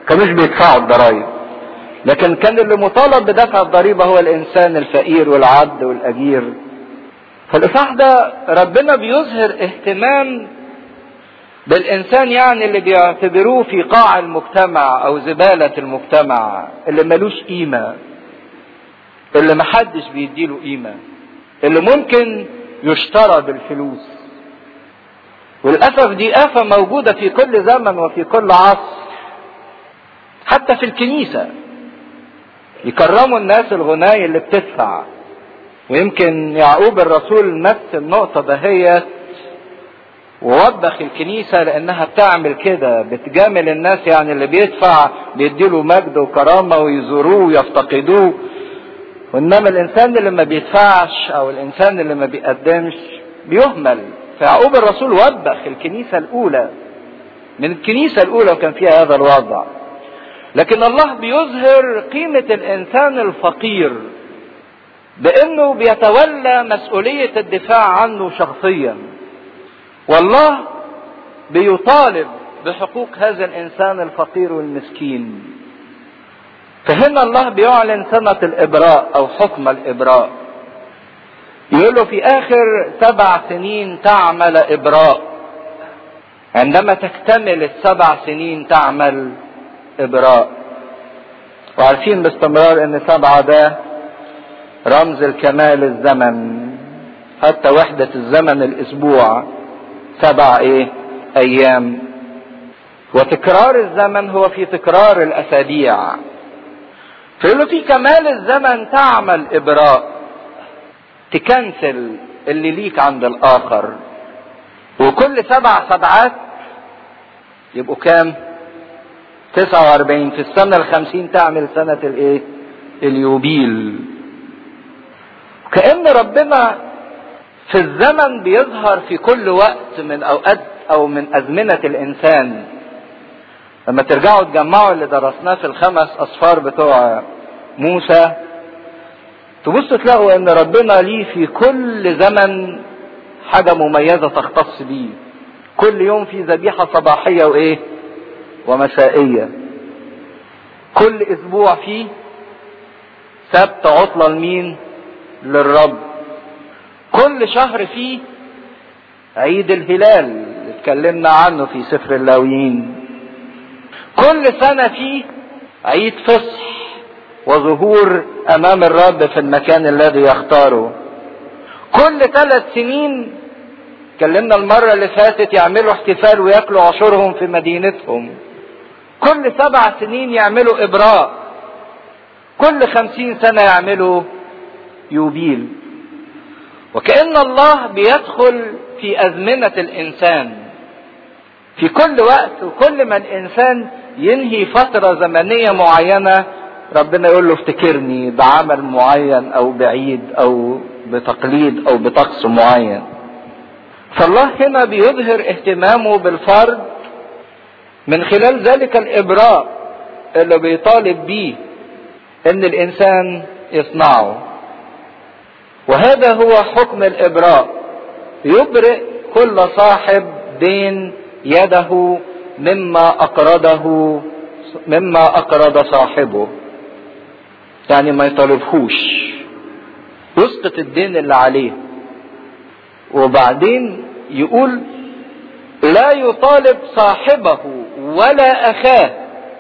كانوش بيدفعوا الضرائب لكن كان اللي مطالب بدفع الضريبة هو الإنسان الفقير والعبد والأجير فالإصحاح ده ربنا بيظهر اهتمام بالإنسان يعني اللي بيعتبروه في قاع المجتمع أو زبالة المجتمع اللي ملوش قيمة اللي محدش بيديله قيمة اللي ممكن يشترى بالفلوس وللأسف دي آفة موجودة في كل زمن وفي كل عصر حتى في الكنيسة يكرموا الناس الغناي اللي بتدفع ويمكن يعقوب الرسول نفس النقطة دهيت ووبخ الكنيسة لأنها بتعمل كده بتجامل الناس يعني اللي بيدفع بيديله مجد وكرامة ويزوروه ويفتقدوه وإنما الإنسان اللي ما بيدفعش أو الإنسان اللي ما بيقدمش بيهمل فيعقوب الرسول وبخ الكنيسة الأولى من الكنيسة الأولى وكان فيها هذا الوضع لكن الله بيظهر قيمة الإنسان الفقير بأنه بيتولى مسؤولية الدفاع عنه شخصيا والله بيطالب بحقوق هذا الإنسان الفقير والمسكين فهنا الله بيعلن سنة الإبراء أو حكم الإبراء يقول له في آخر سبع سنين تعمل إبراء عندما تكتمل السبع سنين تعمل إبراء وعارفين باستمرار ان سبعة ده رمز الكمال الزمن حتى وحدة الزمن الاسبوع سبع ايه ايام وتكرار الزمن هو في تكرار الاسابيع فيقول في كمال الزمن تعمل ابراء تكنسل اللي ليك عند الاخر وكل سبع سبعات يبقوا كام 49 في السنة الخمسين تعمل سنة الايه اليوبيل كأن ربنا في الزمن بيظهر في كل وقت من اوقات او من ازمنة الانسان لما ترجعوا تجمعوا اللي درسناه في الخمس اصفار بتوع موسى تبصوا تلاقوا ان ربنا ليه في كل زمن حاجة مميزة تختص بيه كل يوم في ذبيحة صباحية وايه ومسائية كل اسبوع فيه سبت عطلة لمين للرب كل شهر فيه عيد الهلال اللي اتكلمنا عنه في سفر اللاويين كل سنة فيه عيد فصح وظهور امام الرب في المكان الذي يختاره كل ثلاث سنين اتكلمنا المرة اللي فاتت يعملوا احتفال وياكلوا عشورهم في مدينتهم كل سبع سنين يعملوا ابراء كل خمسين سنة يعملوا يوبيل وكأن الله بيدخل في أزمنة الإنسان في كل وقت وكل ما الإنسان ينهي فترة زمنية معينة ربنا يقول له افتكرني بعمل معين أو بعيد أو بتقليد أو بطقس معين فالله هنا بيظهر اهتمامه بالفرد من خلال ذلك الإبراء اللي بيطالب بيه إن الإنسان يصنعه وهذا هو حكم الإبراء يبرئ كل صاحب دين يده مما أقرضه مما أقرض صاحبه يعني ما يطالبهوش يسقط الدين اللي عليه وبعدين يقول لا يطالب صاحبه ولا أخاه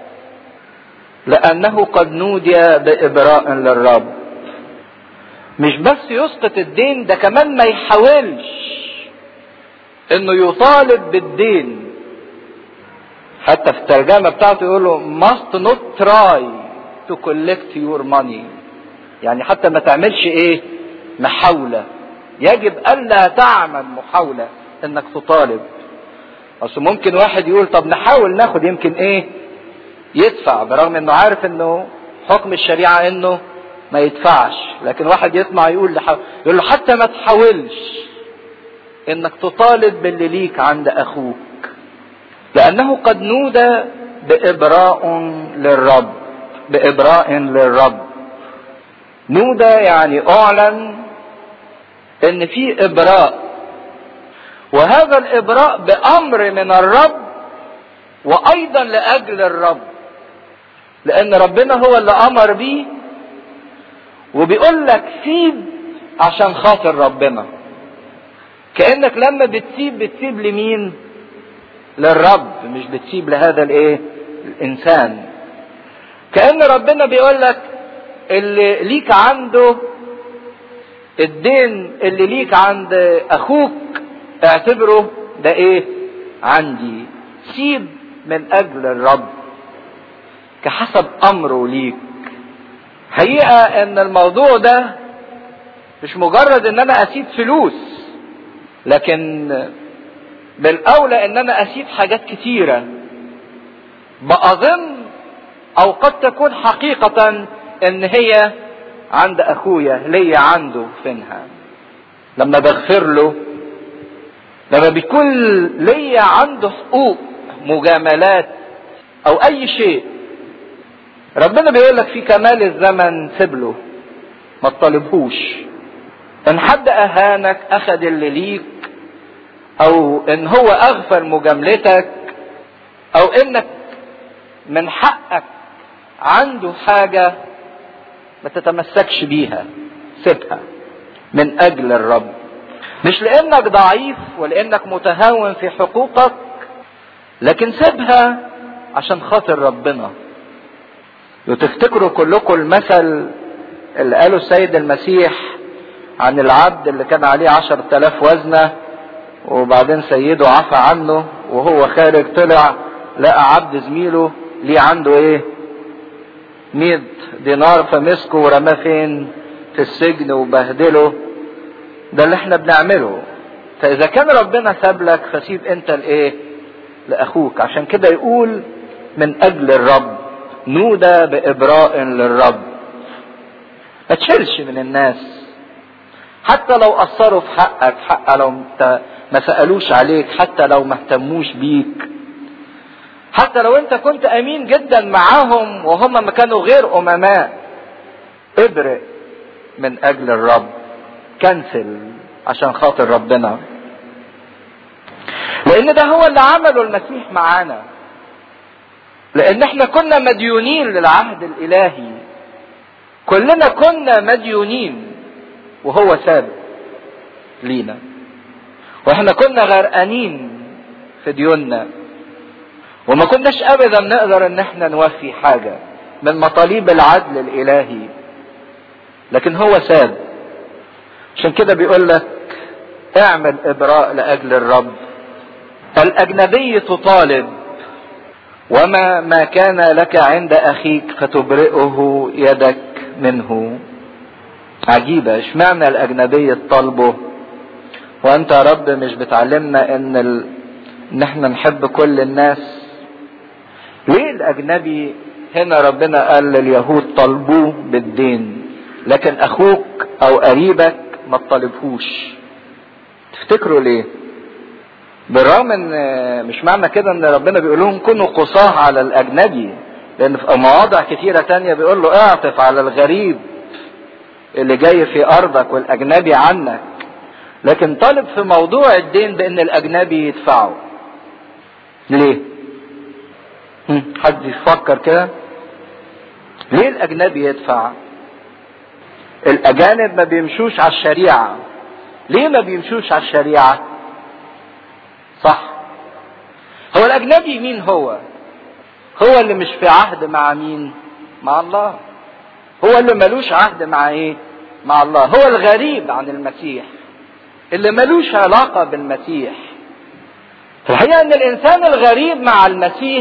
لأنه قد نودي بإبراء للرب مش بس يسقط الدين ده كمان ما يحاولش انه يطالب بالدين حتى في الترجمة بتاعته يقول له must not try to collect your money يعني حتى ما تعملش ايه محاولة يجب الا تعمل محاولة انك تطالب اصل ممكن واحد يقول طب نحاول ناخد يمكن ايه يدفع برغم انه عارف انه حكم الشريعة انه ما يدفعش لكن واحد يطمع يقول لحاول. يقول له حتى ما تحاولش انك تطالب باللي ليك عند اخوك لانه قد نودى بابراء للرب بابراء للرب نودى يعني اعلن ان في ابراء وهذا الابراء بامر من الرب وايضا لاجل الرب لان ربنا هو اللي امر بيه وبيقول لك سيب عشان خاطر ربنا كانك لما بتسيب بتسيب لمين للرب مش بتسيب لهذا الايه الانسان كان ربنا بيقول لك اللي ليك عنده الدين اللي ليك عند اخوك اعتبره ده ايه عندي سيب من اجل الرب كحسب امره ليك حقيقة ان الموضوع ده مش مجرد ان انا اسيب فلوس لكن بالاولى ان انا اسيب حاجات كتيرة بأظن او قد تكون حقيقة ان هي عند اخويا ليا عنده فينها لما بغفر له لما بيكون ليا عنده حقوق مجاملات او اي شيء ربنا بيقول لك في كمال الزمن سيب له ما تطالبهوش ان حد اهانك اخذ اللي ليك او ان هو اغفل مجاملتك او انك من حقك عنده حاجة ما تتمسكش بيها سيبها من اجل الرب مش لانك ضعيف ولانك متهاون في حقوقك لكن سيبها عشان خاطر ربنا وتفتكروا كلكم المثل اللي قاله السيد المسيح عن العبد اللي كان عليه عشر تلاف وزنة وبعدين سيده عفى عنه وهو خارج طلع لقى عبد زميله ليه عنده ايه مية دينار فمسكه ورماه فين في السجن وبهدله ده اللي احنا بنعمله فاذا كان ربنا ساب لك فسيب انت الايه لاخوك عشان كده يقول من اجل الرب نودى بابراء للرب ما تشيلش من الناس حتى لو قصروا في حقك حتى لو انت ما سالوش عليك حتى لو ما اهتموش بيك حتى لو انت كنت امين جدا معاهم وهم ما كانوا غير امماء ابرئ من اجل الرب كنسل عشان خاطر ربنا لان ده هو اللي عمله المسيح معانا لان احنا كنا مديونين للعهد الالهي كلنا كنا مديونين وهو سابق لينا واحنا كنا غرقانين في ديوننا وما كناش ابدا نقدر ان احنا نوفي حاجة من مطالب العدل الالهي لكن هو ساب عشان كده بيقول لك اعمل ابراء لاجل الرب الاجنبي تطالب وما ما كان لك عند اخيك فتبرئه يدك منه عجيبة اشمعنى الاجنبي تطالبه وانت يا رب مش بتعلمنا ان ال... ان احنا نحب كل الناس ليه الاجنبي هنا ربنا قال لليهود طالبوه بالدين لكن اخوك او قريبك ما تطالبهوش تفتكروا ليه بالرغم ان مش معنى كده ان ربنا بيقول لهم كونوا قصاه على الاجنبي لان في مواضع كثيرة تانية بيقول له اعطف على الغريب اللي جاي في ارضك والاجنبي عنك لكن طالب في موضوع الدين بان الاجنبي يدفعه ليه حد يفكر كده ليه الاجنبي يدفع الاجانب ما بيمشوش على الشريعة ليه ما بيمشوش على الشريعة صح هو الاجنبي مين هو هو اللي مش في عهد مع مين مع الله هو اللي ملوش عهد مع ايه مع الله هو الغريب عن المسيح اللي ملوش علاقة بالمسيح في الحقيقة ان الانسان الغريب مع المسيح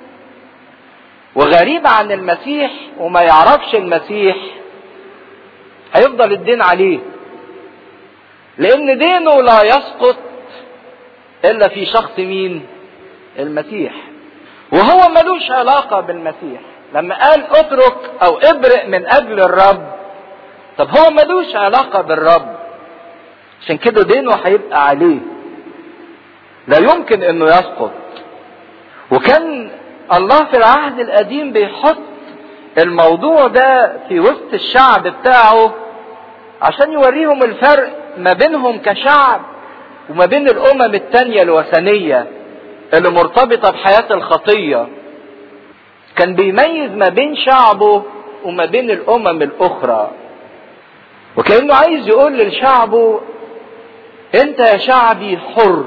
وغريب عن المسيح وما يعرفش المسيح هيفضل الدين عليه لان دينه لا يسقط الا في شخص مين المسيح وهو ملوش علاقة بالمسيح لما قال اترك او ابرئ من اجل الرب طب هو ملوش علاقة بالرب عشان كده دينه هيبقى عليه لا يمكن انه يسقط وكان الله في العهد القديم بيحط الموضوع ده في وسط الشعب بتاعه عشان يوريهم الفرق ما بينهم كشعب وما بين الامم التانية الوثنية اللي مرتبطة بحياة الخطية كان بيميز ما بين شعبه وما بين الامم الاخرى وكانه عايز يقول لشعبه انت يا شعبي حر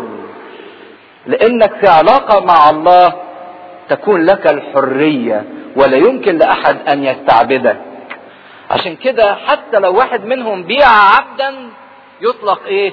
لانك في علاقه مع الله تكون لك الحريه ولا يمكن لاحد ان يستعبدك عشان كده حتى لو واحد منهم بيع عبدا يطلق ايه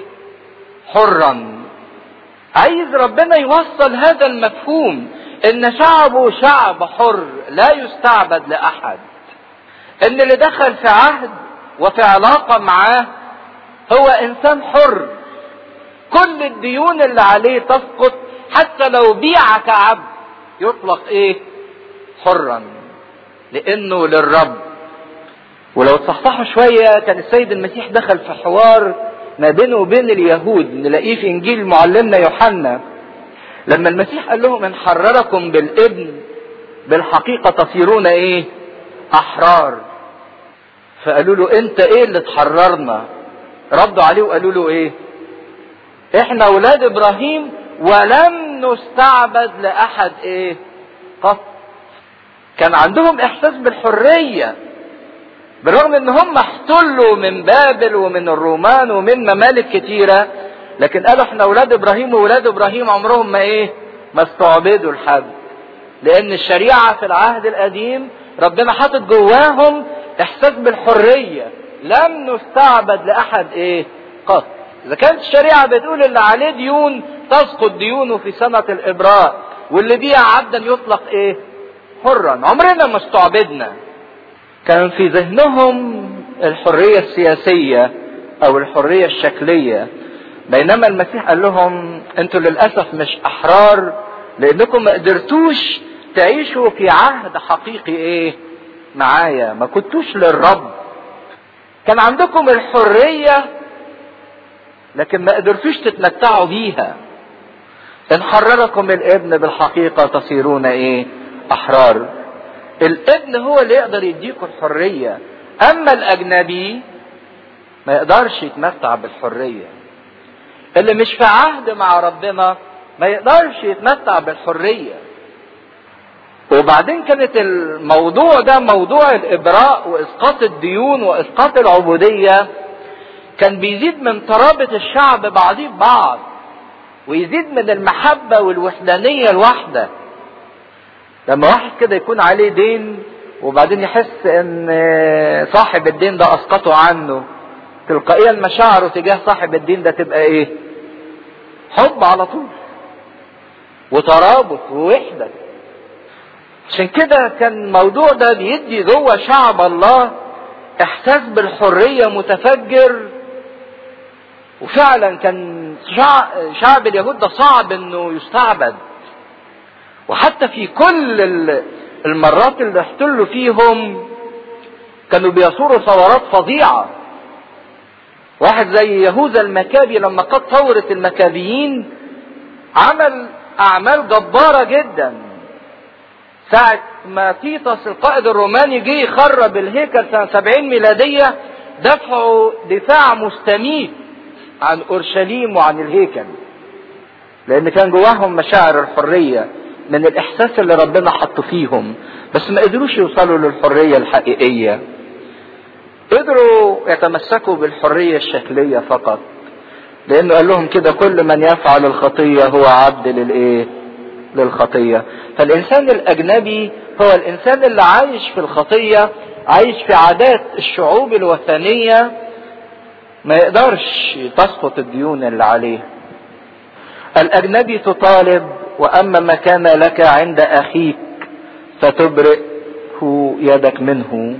حرا عايز ربنا يوصل هذا المفهوم ان شعبه شعب حر لا يستعبد لاحد ان اللي دخل في عهد وفي علاقة معاه هو انسان حر كل الديون اللي عليه تسقط حتى لو بيع كعبد يطلق ايه حرا لانه للرب ولو تصحصحوا شوية كان السيد المسيح دخل في حوار ما بينه وبين اليهود نلاقيه في انجيل معلمنا يوحنا لما المسيح قال لهم ان حرركم بالابن بالحقيقة تصيرون ايه احرار فقالوا له انت ايه اللي تحررنا ردوا عليه وقالوا له ايه احنا اولاد ابراهيم ولم نستعبد لاحد ايه قط كان عندهم احساس بالحريه بالرغم ان هم احتلوا من بابل ومن الرومان ومن ممالك كتيره لكن قالوا احنا اولاد ابراهيم واولاد ابراهيم عمرهم ما ايه ما استعبدوا لحد لان الشريعه في العهد القديم ربنا حاطط جواهم احساس بالحريه لم نستعبد لاحد ايه قط اذا كانت الشريعه بتقول اللي عليه ديون تسقط ديونه في سنه الابراء واللي بيع عبدا يطلق ايه حرا عمرنا ما استعبدنا كان في ذهنهم الحريه السياسيه او الحريه الشكليه بينما المسيح قال لهم انتوا للاسف مش احرار لانكم ما قدرتوش تعيشوا في عهد حقيقي ايه معايا ما كنتوش للرب كان عندكم الحرية لكن ما قدرتوش تتمتعوا بيها ان حرركم الابن بالحقيقة تصيرون ايه احرار الابن هو اللي يقدر يديكم الحرية اما الاجنبي ما يقدرش يتمتع بالحرية اللي مش في عهد مع ربنا ما يقدرش يتمتع بالحريه وبعدين كانت الموضوع ده موضوع الابراء واسقاط الديون واسقاط العبوديه كان بيزيد من قرابه الشعب بعضيه ببعض ويزيد من المحبه والوحدانيه الواحده لما واحد كده يكون عليه دين وبعدين يحس ان صاحب الدين ده اسقطه عنه تلقائيا مشاعره تجاه صاحب الدين ده تبقى ايه حب على طول وترابط ووحده عشان كده كان الموضوع ده بيدي جوه شعب الله احساس بالحريه متفجر وفعلا كان شعب اليهود ده صعب انه يستعبد وحتى في كل المرات اللي احتلوا فيهم كانوا بيصوروا ثورات فظيعه واحد زي يهوذا المكابي لما قد ثورة المكابيين عمل أعمال جبارة جدا ساعة ما تيتس القائد الروماني جه يخرب الهيكل سنة 70 ميلادية دفعوا دفاع مستميت عن أورشليم وعن الهيكل لأن كان جواهم مشاعر الحرية من الإحساس اللي ربنا حطه فيهم بس ما قدروش يوصلوا للحرية الحقيقية قدروا يتمسكوا بالحرية الشكلية فقط لأنه قال لهم كده كل من يفعل الخطية هو عبد للإيه؟ للخطية فالإنسان الأجنبي هو الإنسان اللي عايش في الخطية عايش في عادات الشعوب الوثنية ما يقدرش تسقط الديون اللي عليه الأجنبي تطالب وأما ما كان لك عند أخيك فتبرئه يدك منه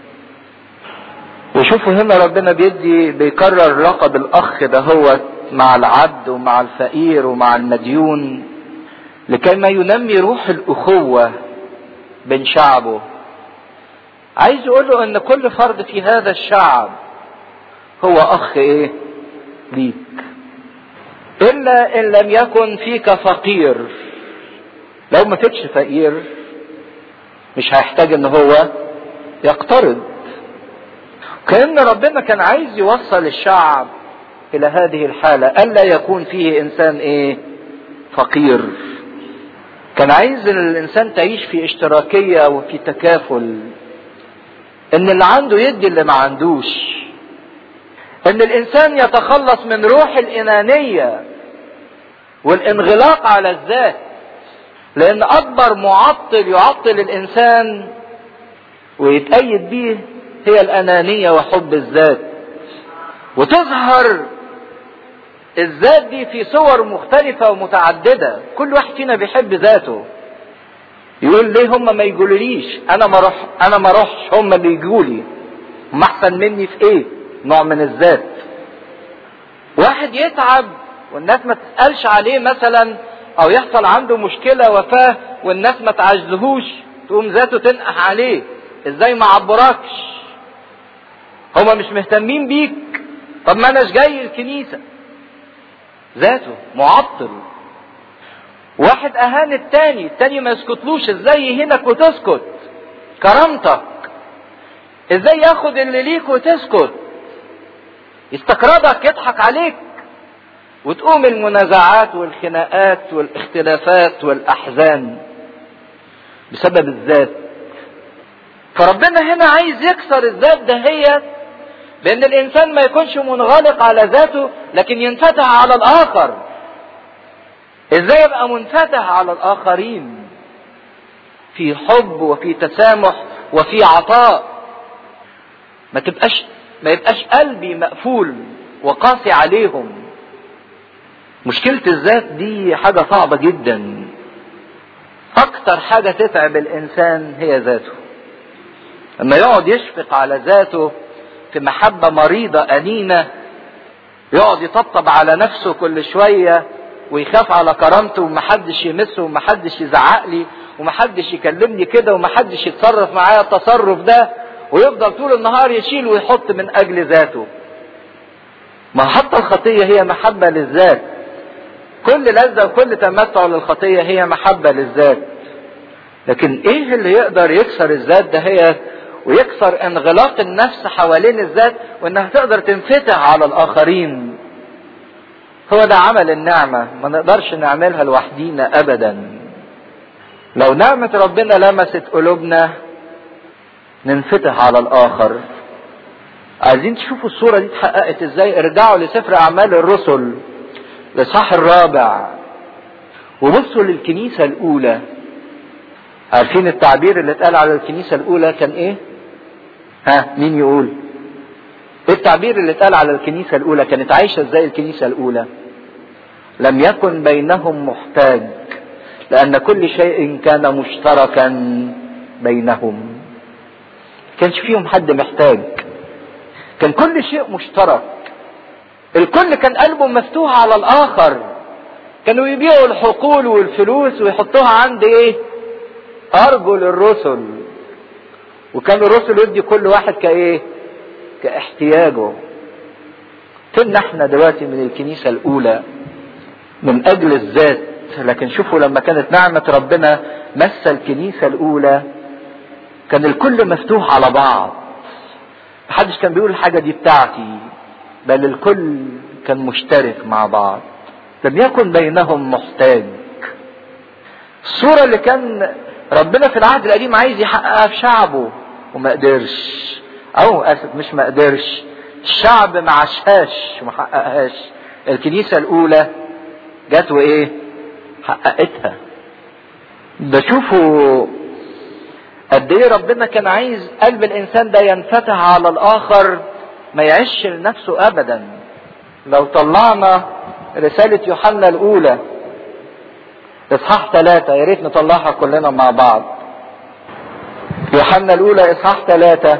وشوفوا هنا ربنا بيدي بيكرر لقب الأخ ده هو مع العبد ومع الفقير ومع المديون لكي ما ينمي روح الأخوة بين شعبه عايز يقول له ان كل فرد في هذا الشعب هو اخ ايه ليك الا ان لم يكن فيك فقير لو ما فيكش فقير مش هيحتاج ان هو يقترض كأن ربنا كان عايز يوصل الشعب الى هذه الحالة الا يكون فيه انسان ايه فقير كان عايز ان الانسان تعيش في اشتراكية وفي تكافل ان اللي عنده يدي اللي ما عندوش ان الانسان يتخلص من روح الانانية والانغلاق على الذات لان اكبر معطل يعطل الانسان ويتأيد به هي الانانية وحب الذات وتظهر الذات دي في صور مختلفة ومتعددة كل واحد فينا بيحب ذاته يقول ليه هم ما يقولوليش انا ما اروح انا ما اروحش هم اللي يجولي هم احسن مني في ايه نوع من الذات واحد يتعب والناس ما تسألش عليه مثلا او يحصل عنده مشكلة وفاة والناس ما تعجزهوش تقوم ذاته تنقح عليه ازاي ما عبركش هما مش مهتمين بيك طب ما اناش جاي الكنيسة ذاته معطل واحد اهان التاني التاني ما يسكتلوش ازاي يهينك وتسكت كرامتك ازاي ياخد اللي ليك وتسكت يستقرضك يضحك عليك وتقوم المنازعات والخناقات والاختلافات والاحزان بسبب الذات فربنا هنا عايز يكسر الذات دهيت بان الانسان ما يكونش منغلق على ذاته لكن ينفتح على الاخر ازاي يبقى منفتح على الاخرين في حب وفي تسامح وفي عطاء ما تبقاش ما يبقاش قلبي مقفول وقاسي عليهم مشكلة الذات دي حاجة صعبة جدا اكتر حاجة تتعب الانسان هي ذاته لما يقعد يشفق على ذاته في محبة مريضة أنينة يقعد يطبطب على نفسه كل شوية ويخاف على كرامته ومحدش يمسه ومحدش يزعق لي ومحدش يكلمني كده ومحدش يتصرف معايا التصرف ده ويفضل طول النهار يشيل ويحط من أجل ذاته ما حتى الخطية هي محبة للذات كل لذة وكل تمتع للخطية هي محبة للذات لكن ايه اللي يقدر يكسر الذات ده هي ويكسر انغلاق النفس حوالين الذات وانها تقدر تنفتح على الاخرين هو ده عمل النعمة ما نقدرش نعملها لوحدينا ابدا لو نعمة ربنا لمست قلوبنا ننفتح على الاخر عايزين تشوفوا الصورة دي اتحققت ازاي ارجعوا لسفر اعمال الرسل الاصحاح الرابع وبصوا للكنيسة الاولى عارفين التعبير اللي اتقال على الكنيسة الاولى كان ايه ها مين يقول ايه التعبير اللي اتقال على الكنيسة الاولى كانت عايشة ازاي الكنيسة الاولى لم يكن بينهم محتاج لان كل شيء كان مشتركا بينهم كانش فيهم حد محتاج كان كل شيء مشترك الكل كان قلبه مفتوح على الاخر كانوا يبيعوا الحقول والفلوس ويحطوها عند ايه ارجل الرسل وكان الرسل يدي كل واحد كايه كاحتياجه فين احنا دلوقتي من الكنيسة الاولى من اجل الذات لكن شوفوا لما كانت نعمة ربنا مس الكنيسة الاولى كان الكل مفتوح على بعض محدش كان بيقول الحاجة دي بتاعتي بل الكل كان مشترك مع بعض لم يكن بينهم محتاج الصورة اللي كان ربنا في العهد القديم عايز يحققها في شعبه وما قدرش او اسف مش ما قدرش الشعب ما عاشهاش وما حققهاش الكنيسة الاولى جت وايه حققتها ده شوفوا قد ايه ربنا كان عايز قلب الانسان ده ينفتح على الاخر ما يعيش لنفسه ابدا لو طلعنا رسالة يوحنا الاولى اصحاح ثلاثة يا ريت نطلعها كلنا مع بعض يوحنا الاولى اصحاح ثلاثة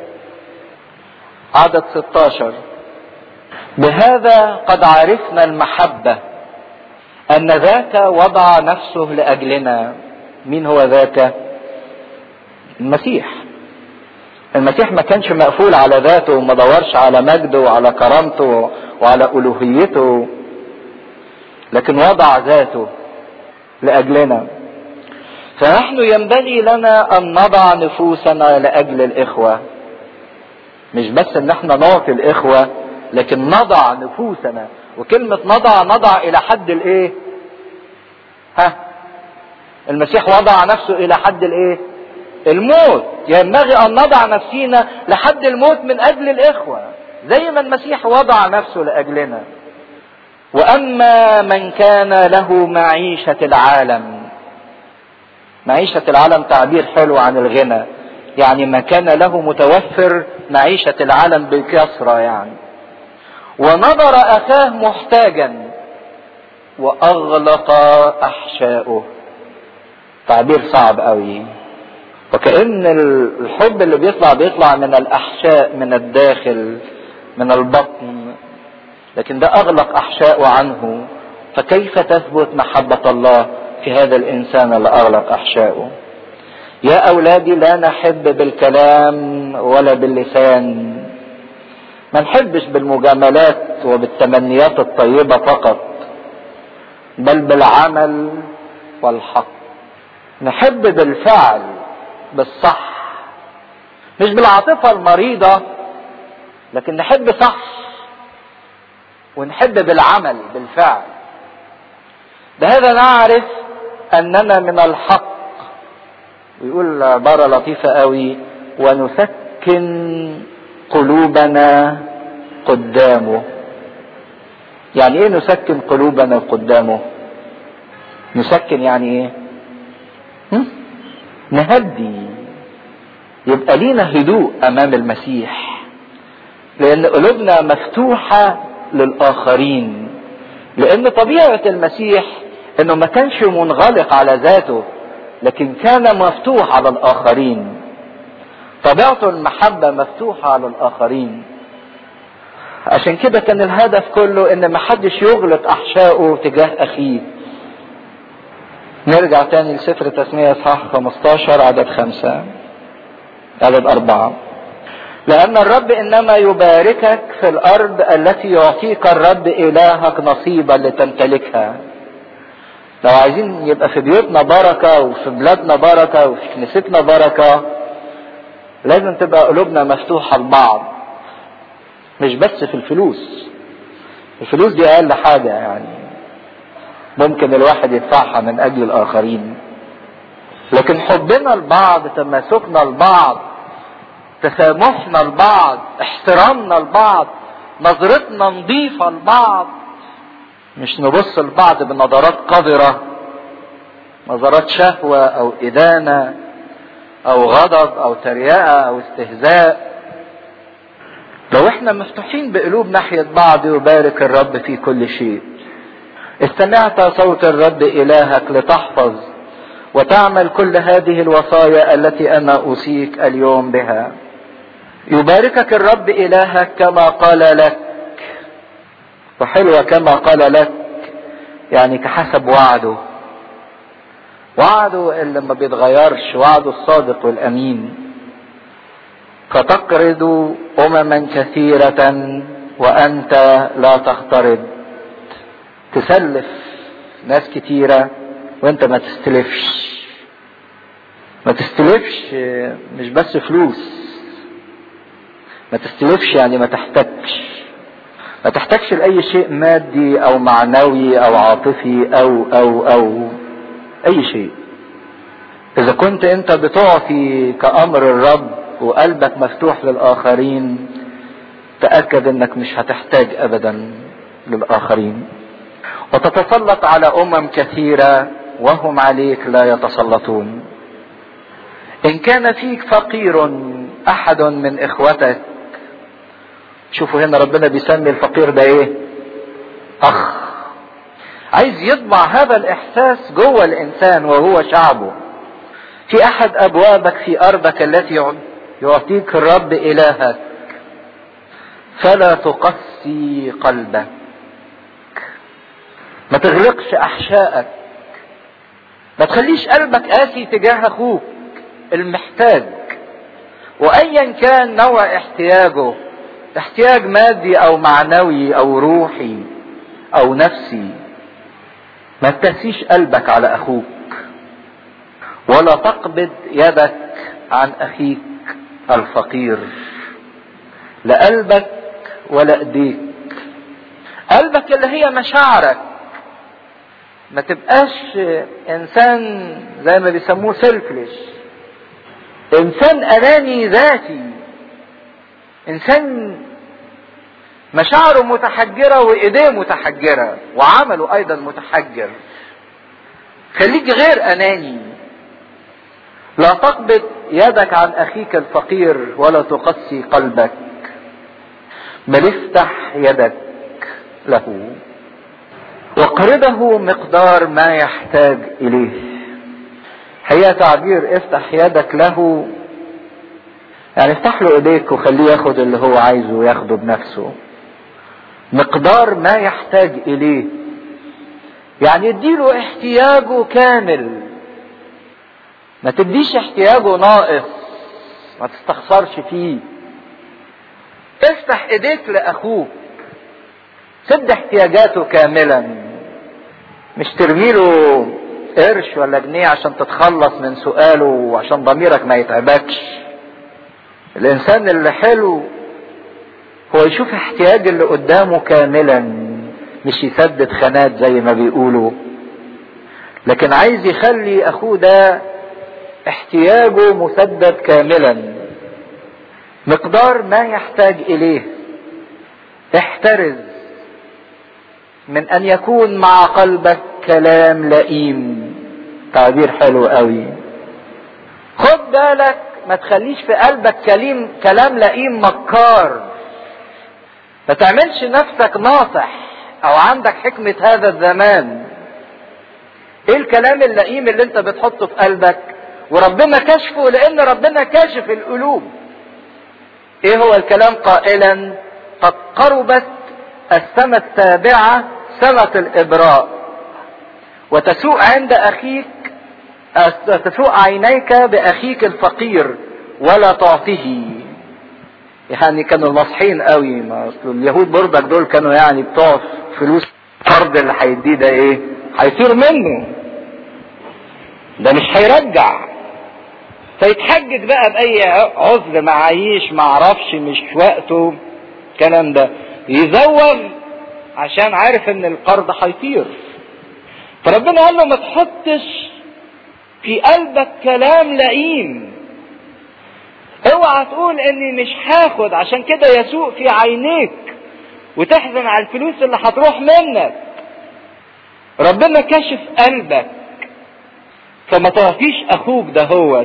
عدد 16 بهذا قد عرفنا المحبة ان ذاك وضع نفسه لاجلنا مين هو ذاك المسيح المسيح ما كانش مقفول على ذاته وما دورش على مجده وعلى كرامته وعلى الوهيته لكن وضع ذاته لاجلنا فنحن ينبغي لنا ان نضع نفوسنا لاجل الاخوه مش بس ان احنا نعطي الاخوه لكن نضع نفوسنا وكلمه نضع نضع الى حد الايه ها المسيح وضع نفسه الى حد الايه الموت ينبغي ان نضع نفسينا لحد الموت من اجل الاخوة زي ما المسيح وضع نفسه لاجلنا واما من كان له معيشة العالم معيشة العالم تعبير حلو عن الغنى يعني ما كان له متوفر معيشة العالم بكثرة يعني ونظر اخاه محتاجا واغلق احشاؤه تعبير صعب قوي وكأن الحب اللي بيطلع بيطلع من الأحشاء من الداخل من البطن لكن ده أغلق أحشاءه عنه فكيف تثبت محبة الله في هذا الإنسان اللي أغلق أحشاءه يا أولادي لا نحب بالكلام ولا باللسان ما نحبش بالمجاملات وبالتمنيات الطيبة فقط بل بالعمل والحق نحب بالفعل بالصح مش بالعاطفة المريضة لكن نحب صح ونحب بالعمل بالفعل بهذا نعرف اننا من الحق ويقول عبارة لطيفة قوي ونسكن قلوبنا قدامه يعني ايه نسكن قلوبنا قدامه نسكن يعني ايه هم؟ نهدي يبقى لينا هدوء امام المسيح لان قلوبنا مفتوحة للاخرين لان طبيعة المسيح انه ما كانش منغلق على ذاته لكن كان مفتوح على الاخرين طبيعته المحبة مفتوحة على الاخرين عشان كده كان الهدف كله ان ما حدش يغلق احشائه تجاه اخيه نرجع تاني لسفر تسمية اصحاح 15 عدد خمسة عدد أربعة لأن الرب إنما يباركك في الأرض التي يعطيك الرب إلهك نصيبا لتمتلكها لو عايزين يبقى في بيوتنا بركة وفي بلادنا بركة وفي كنيستنا بركة لازم تبقى قلوبنا مفتوحة لبعض مش بس في الفلوس الفلوس دي أقل حاجة يعني ممكن الواحد يدفعها من أجل الآخرين لكن حبنا لبعض تماسكنا لبعض تسامحنا لبعض احترامنا لبعض نظرتنا نظيفة لبعض مش نبص لبعض بنظرات قذرة نظرات شهوة أو إدانة أو غضب أو تريقة أو استهزاء لو احنا مفتوحين بقلوب ناحية بعض يبارك الرب في كل شيء استمعت صوت الرب إلهك لتحفظ وتعمل كل هذه الوصايا التي أنا أوصيك اليوم بها يباركك الرب إلهك كما قال لك وحلوة كما قال لك يعني كحسب وعده وعده اللي ما بيتغيرش وعده الصادق والأمين فتقرض أمما كثيرة وأنت لا تقترض تسلف ناس كتيرة وانت ما تستلفش ما تستلفش مش بس فلوس ما تستلفش يعني ما تحتاجش ما تحتاجش لأي شيء مادي أو معنوي أو عاطفي أو أو أو أي شيء إذا كنت أنت بتعطي كأمر الرب وقلبك مفتوح للآخرين تأكد أنك مش هتحتاج أبدا للآخرين وتتسلط على أمم كثيرة وهم عليك لا يتسلطون إن كان فيك فقير أحد من إخوتك شوفوا هنا ربنا بيسمي الفقير ده إيه؟ أخ عايز يطبع هذا الإحساس جوه الإنسان وهو شعبه في أحد أبوابك في أرضك التي يعطيك الرب إلهك فلا تقسي قلبك ما تغلقش احشائك ما تخليش قلبك قاسي تجاه اخوك المحتاج وايا كان نوع احتياجه احتياج مادي او معنوي او روحي او نفسي ما تقسيش قلبك على اخوك ولا تقبض يدك عن اخيك الفقير لا قلبك ولا ايديك قلبك اللي هي مشاعرك ما تبقاش انسان زي ما بيسموه سيلفلش انسان اناني ذاتي انسان مشاعره متحجرة وايديه متحجرة وعمله ايضا متحجر خليك غير اناني لا تقبض يدك عن اخيك الفقير ولا تقسي قلبك بل افتح يدك له واقرضه مقدار ما يحتاج اليه هي تعبير افتح يدك له يعني افتح له ايديك وخليه ياخد اللي هو عايزه وياخده بنفسه مقدار ما يحتاج اليه يعني اديله احتياجه كامل ما تديش احتياجه ناقص ما تستخسرش فيه افتح ايديك لاخوك سد احتياجاته كاملا مش ترميله قرش ولا جنيه عشان تتخلص من سؤاله وعشان ضميرك ما يتعبكش الانسان اللي حلو هو يشوف احتياج اللي قدامه كاملا مش يسدد خانات زي ما بيقولوا لكن عايز يخلي اخوه ده احتياجه مسدد كاملا مقدار ما يحتاج اليه احترز من ان يكون مع قلبك كلام لئيم تعبير حلو قوي خد بالك ما تخليش في قلبك كلام كلام لئيم مكار ما تعملش نفسك ناصح او عندك حكمة هذا الزمان ايه الكلام اللئيم اللي انت بتحطه في قلبك وربنا كشفه لان ربنا كاشف القلوب ايه هو الكلام قائلا قد قربت السنة السابعة سنة الإبراء وتسوء عند أخيك تسوء عينيك بأخيك الفقير ولا تعطيه يعني كانوا ناصحين قوي ما اصل اليهود برضك دول كانوا يعني بتوع فلوس القرض اللي هيديه ده ايه هيطير منه ده مش هيرجع فيتحجج بقى باي عذر معايش معرفش مش وقته الكلام ده يزوغ عشان عارف ان القرض هيطير فربنا قال له ما تحطش في قلبك كلام لئيم اوعى تقول اني مش هاخد عشان كده يسوء في عينيك وتحزن على الفلوس اللي هتروح منك ربنا كشف قلبك فما تعطيش اخوك ده هو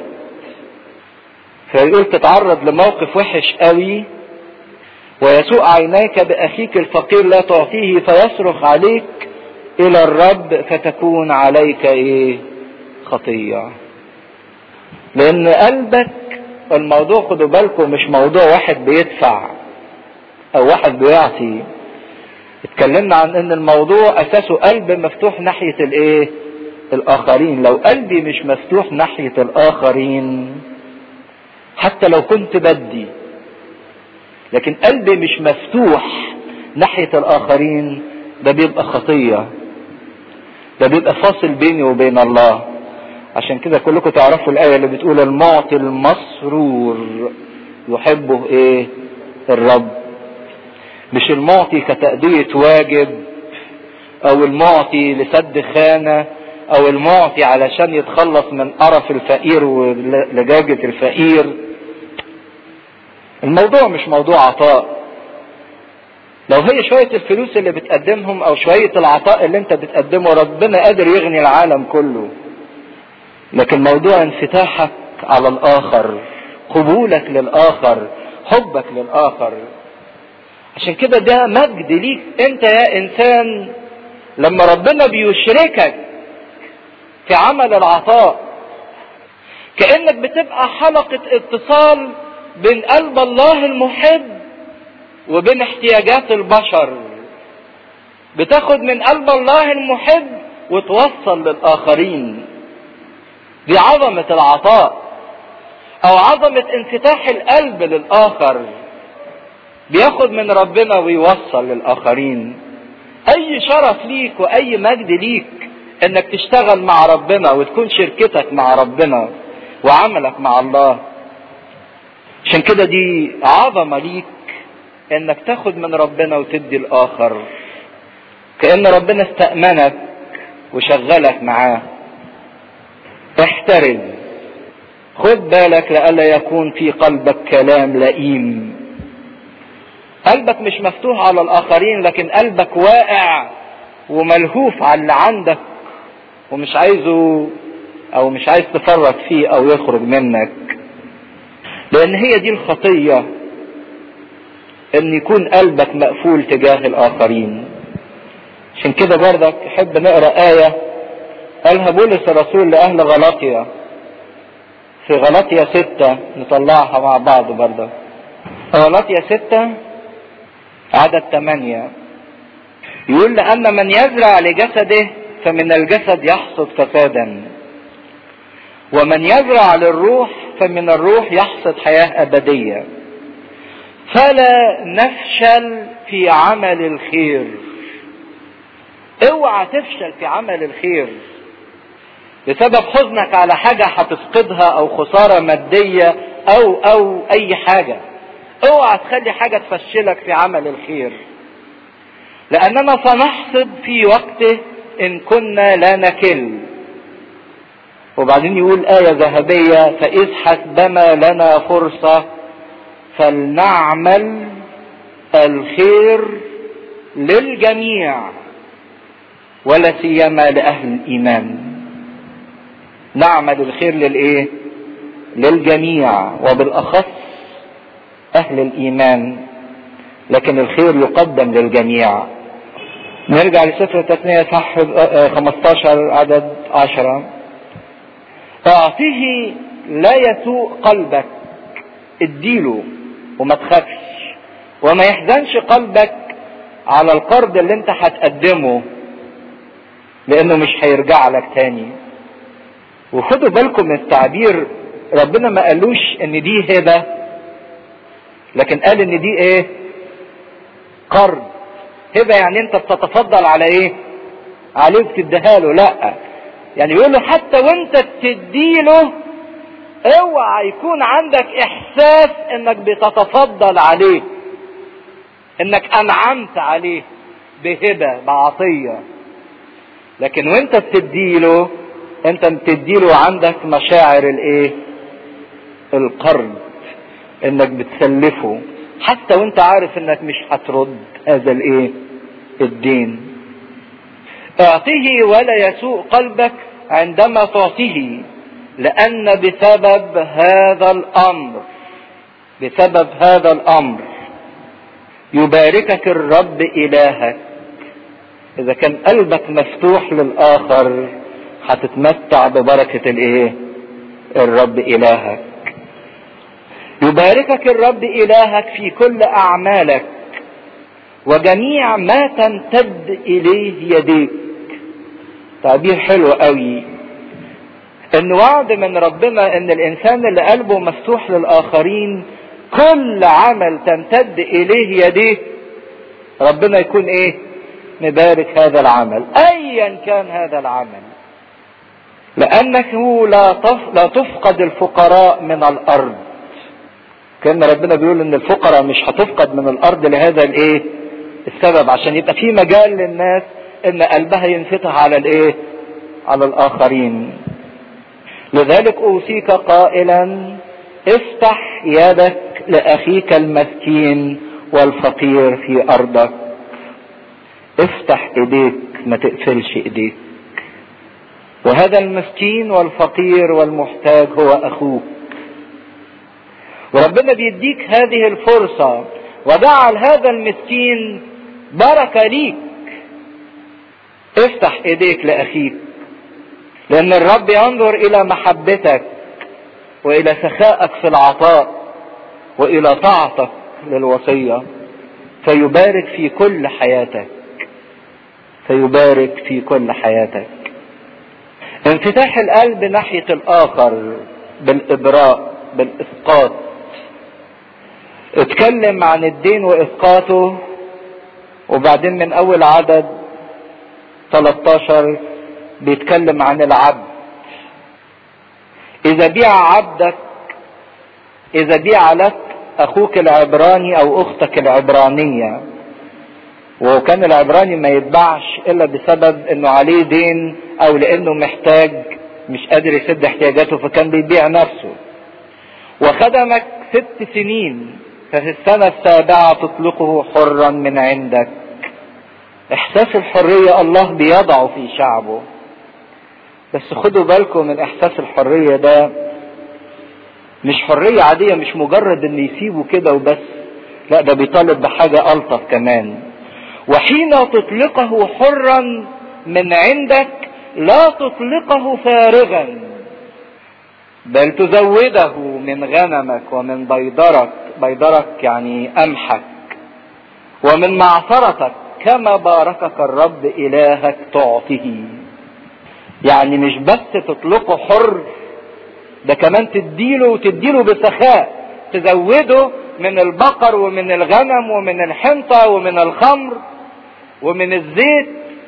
فيقول تتعرض لموقف وحش قوي ويسوء عينيك باخيك الفقير لا تعطيه فيصرخ عليك الى الرب فتكون عليك ايه خطيه لان قلبك الموضوع خدوا بالكم مش موضوع واحد بيدفع او واحد بيعطي اتكلمنا عن ان الموضوع اساسه قلب مفتوح ناحية الايه الاخرين لو قلبي مش مفتوح ناحية الاخرين حتى لو كنت بدي لكن قلبي مش مفتوح ناحية الاخرين ده بيبقى خطية ده بيبقى فاصل بيني وبين الله عشان كده كلكم تعرفوا الآية اللي بتقول المعطي المسرور يحبه ايه الرب مش المعطي كتأدية واجب او المعطي لسد خانة او المعطي علشان يتخلص من قرف الفقير ولجاجة الفقير الموضوع مش موضوع عطاء لو هي شوية الفلوس اللي بتقدمهم او شوية العطاء اللي انت بتقدمه ربنا قادر يغني العالم كله لكن موضوع انفتاحك على الاخر قبولك للاخر حبك للاخر عشان كده ده مجد ليك انت يا انسان لما ربنا بيشركك في عمل العطاء كانك بتبقى حلقة اتصال بين قلب الله المحب وبين احتياجات البشر بتاخد من قلب الله المحب وتوصل للاخرين دي عظمة العطاء او عظمة انفتاح القلب للاخر بياخد من ربنا ويوصل للاخرين اي شرف ليك واي مجد ليك انك تشتغل مع ربنا وتكون شركتك مع ربنا وعملك مع الله عشان كده دي عظمة ليك انك تاخد من ربنا وتدي الاخر كأن ربنا استأمنك وشغلك معاه احترز خد بالك لئلا يكون في قلبك كلام لئيم قلبك مش مفتوح على الاخرين لكن قلبك واقع وملهوف على اللي عندك ومش عايزه او مش عايز تفرط فيه او يخرج منك لان هي دي الخطية ان يكون قلبك مقفول تجاه الاخرين عشان كده برضك احب نقرا آية قالها بولس الرسول لأهل غلاطيا في غلاطيا ستة نطلعها مع بعض برضه غلاطيا ستة عدد ثمانية يقول لأن من يزرع لجسده فمن الجسد يحصد فسادا ومن يزرع للروح فمن الروح يحصد حياة أبدية فلا نفشل في عمل الخير اوعى تفشل في عمل الخير بسبب حزنك على حاجة هتفقدها او خسارة مادية او او اي حاجة اوعى تخلي حاجة تفشلك في عمل الخير لاننا سنحصد في وقته ان كنا لا نكل وبعدين يقول آية ذهبية فإذ حسبما لنا فرصة فلنعمل الخير للجميع ولا سيما لأهل الإيمان نعمل الخير للإيه للجميع وبالأخص أهل الإيمان لكن الخير يقدم للجميع نرجع لسفر التثنية صح 15 عدد 10 اعطيه لا يسوء قلبك اديله وما تخافش وما يحزنش قلبك على القرض اللي انت هتقدمه لانه مش هيرجع لك تاني وخدوا بالكم من التعبير ربنا ما قالوش ان دي هبة لكن قال ان دي ايه قرض هبة يعني انت بتتفضل على ايه عليه بتديها له لا يعني يقول له حتى وانت بتديله اوعى يكون عندك احساس انك بتتفضل عليه انك انعمت عليه بهبة بعطية لكن وانت بتديله انت بتديله عندك مشاعر الايه القرض انك بتسلفه حتى وانت عارف انك مش هترد هذا الايه الدين اعطيه ولا يسوء قلبك عندما تعطيه لان بسبب هذا الامر بسبب هذا الامر يباركك الرب الهك اذا كان قلبك مفتوح للاخر هتتمتع ببركة الايه الرب الهك يباركك الرب الهك في كل اعمالك وجميع ما تمتد اليه يديك تعبير حلو قوي ان وعد من ربنا ان الانسان اللي قلبه مفتوح للاخرين كل عمل تمتد اليه يديه ربنا يكون ايه مبارك هذا العمل ايا كان هذا العمل لانه لا لا تفقد الفقراء من الارض كان ربنا بيقول ان الفقراء مش هتفقد من الارض لهذا الايه السبب عشان يبقى في مجال للناس ان قلبها ينفتح على الايه على الاخرين لذلك اوصيك قائلا افتح يدك لاخيك المسكين والفقير في ارضك افتح ايديك ما تقفلش ايديك وهذا المسكين والفقير والمحتاج هو اخوك وربنا بيديك هذه الفرصة وجعل هذا المسكين بركة ليك افتح ايديك لاخيك لان الرب ينظر الى محبتك والى سخائك في العطاء والى طاعتك للوصية فيبارك في كل حياتك فيبارك في كل حياتك انفتاح القلب ناحية الاخر بالابراء بالاسقاط اتكلم عن الدين واسقاطه وبعدين من اول عدد 13 بيتكلم عن العبد اذا بيع عبدك اذا بيع لك اخوك العبراني او اختك العبرانية وكان العبراني ما يتباعش الا بسبب انه عليه دين او لانه محتاج مش قادر يسد احتياجاته فكان بيبيع نفسه وخدمك ست سنين ففي السنة السابعة تطلقه حرا من عندك احساس الحرية الله بيضعه في شعبه بس خدوا بالكم من احساس الحرية ده مش حرية عادية مش مجرد ان يسيبه كده وبس لا ده بيطالب بحاجة الطف كمان وحين تطلقه حرا من عندك لا تطلقه فارغا بل تزوده من غنمك ومن بيضرك بيضرك يعني قمحك ومن معصرتك كما باركك الرب إلهك تعطيه يعني مش بس تطلقه حر ده كمان تديله وتديله بسخاء تزوده من البقر ومن الغنم ومن الحنطة ومن الخمر ومن الزيت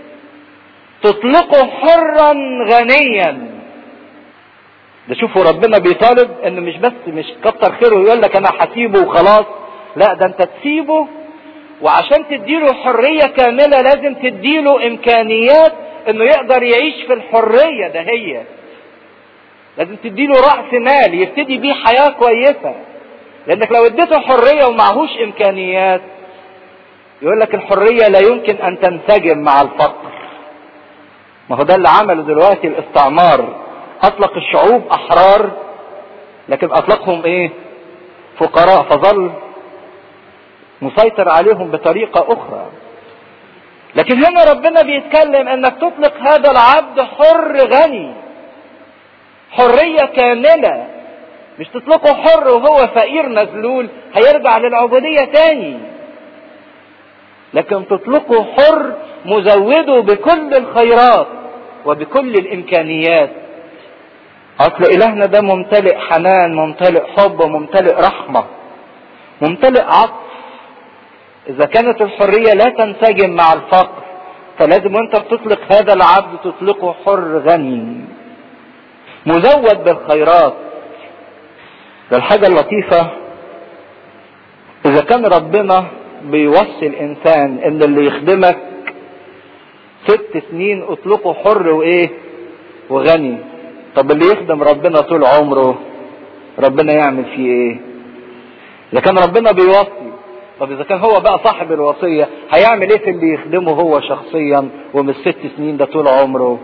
تطلقه حرا غنيا ده شوفوا ربنا بيطالب انه مش بس مش كتر خيره يقول لك انا هسيبه وخلاص لا ده انت تسيبه وعشان تديله حرية كاملة لازم تديله امكانيات انه يقدر يعيش في الحرية ده هي لازم تديله رأس مال يبتدي بيه حياة كويسة لانك لو اديته حرية ومعهوش امكانيات يقول لك الحرية لا يمكن ان تنسجم مع الفقر ما هو ده اللي عمله دلوقتي الاستعمار اطلق الشعوب احرار لكن اطلقهم ايه فقراء فظل مسيطر عليهم بطريقة اخرى لكن هنا ربنا بيتكلم انك تطلق هذا العبد حر غني حرية كاملة مش تطلقه حر وهو فقير مذلول هيرجع للعبودية تاني لكن تطلقه حر مزوده بكل الخيرات وبكل الامكانيات اصل الهنا ده ممتلئ حنان ممتلئ حب ممتلئ رحمه ممتلئ عطف اذا كانت الحريه لا تنسجم مع الفقر فلازم وانت بتطلق هذا العبد تطلقه حر غني مزود بالخيرات ده الحاجه اللطيفه اذا كان ربنا بيوصي الانسان ان اللي يخدمك ست سنين اطلقه حر وايه وغني طب اللي يخدم ربنا طول عمره ربنا يعمل فيه ايه اذا كان ربنا بيوصي طب اذا كان هو بقى صاحب الوصية هيعمل ايه في اللي يخدمه هو شخصيا ومن الست سنين ده طول عمره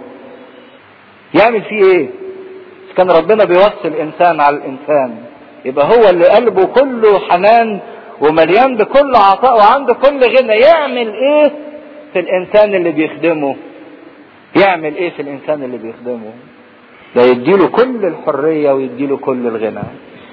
يعمل فيه ايه اذا كان ربنا بيوصي الانسان على الانسان يبقى هو اللي قلبه كله حنان ومليان بكل عطاء وعنده كل غنى يعمل ايه في الانسان اللي بيخدمه يعمل ايه في الانسان اللي بيخدمه ده يديله كل الحرية ويديله كل الغنى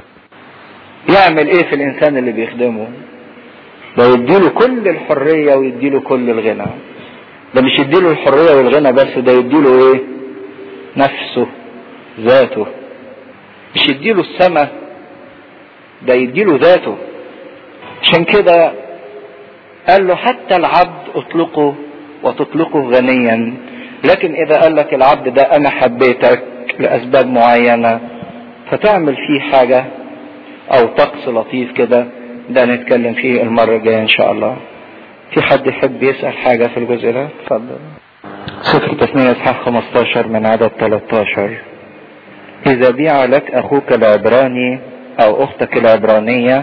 يعمل ايه في الانسان اللي بيخدمه ده يديله كل الحرية ويديله كل الغنى ده مش يديله الحرية والغنى بس ده يديله ايه نفسه ذاته مش يديله السماء ده يديله ذاته عشان كده قال له حتى العبد اطلقه وتطلقه غنيا لكن اذا قال لك العبد ده انا حبيتك لاسباب معينة فتعمل فيه حاجة او طقس لطيف كده ده نتكلم فيه المرة الجاية ان شاء الله في حد يحب يسأل حاجة في الجزء ده اتفضل سفر تثنية اصحاح 15 من عدد 13 اذا بيع لك اخوك العبراني او اختك العبرانية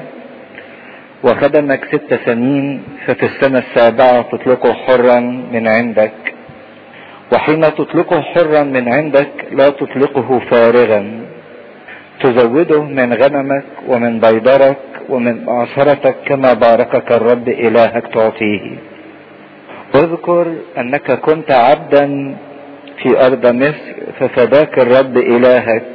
وخدمك ست سنين ففي السنة السابعة تطلقه حرا من عندك وحين تطلقه حرا من عندك لا تطلقه فارغا تزوده من غنمك ومن بيدرك ومن معصرتك كما باركك الرب إلهك تعطيه اذكر أنك كنت عبدا في أرض مصر ففداك الرب إلهك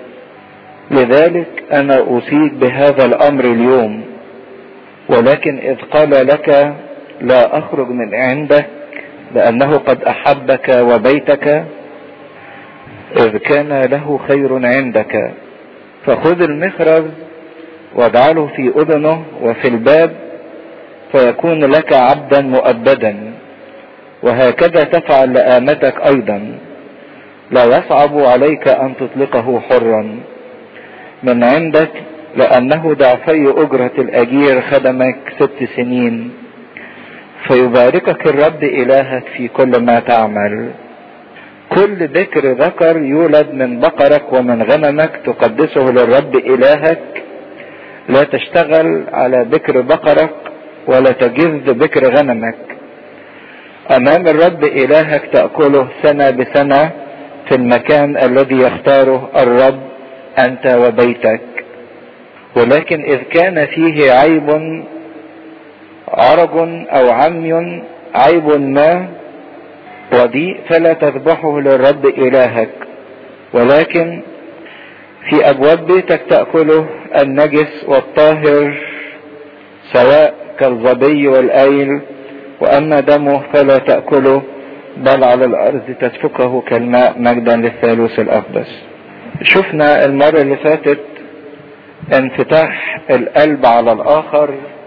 لذلك أنا أوصيك بهذا الأمر اليوم ولكن إذ قال لك لا أخرج من عندك لأنه قد أحبك وبيتك إذ كان له خير عندك فخذ المخرز واجعله في أذنه وفي الباب فيكون لك عبدا مؤبدا وهكذا تفعل لآمتك أيضا لا يصعب عليك أن تطلقه حرا من عندك لأنه ضعفي أجرة الأجير خدمك ست سنين فيباركك الرب إلهك في كل ما تعمل كل ذكر ذكر يولد من بقرك ومن غنمك تقدسه للرب إلهك لا تشتغل على ذكر بقرك ولا تجز ذكر غنمك أمام الرب إلهك تأكله سنة بسنة في المكان الذي يختاره الرب أنت وبيتك ولكن إذ كان فيه عيب عرج أو عمي عيب ما رديء فلا تذبحه للرب إلهك ولكن في أبواب بيتك تأكله النجس والطاهر سواء كالظبي والأيل وأما دمه فلا تأكله بل على الأرض تسفكه كالماء مجدا للثالوث الأقدس شفنا المرة اللي فاتت انفتاح القلب على الآخر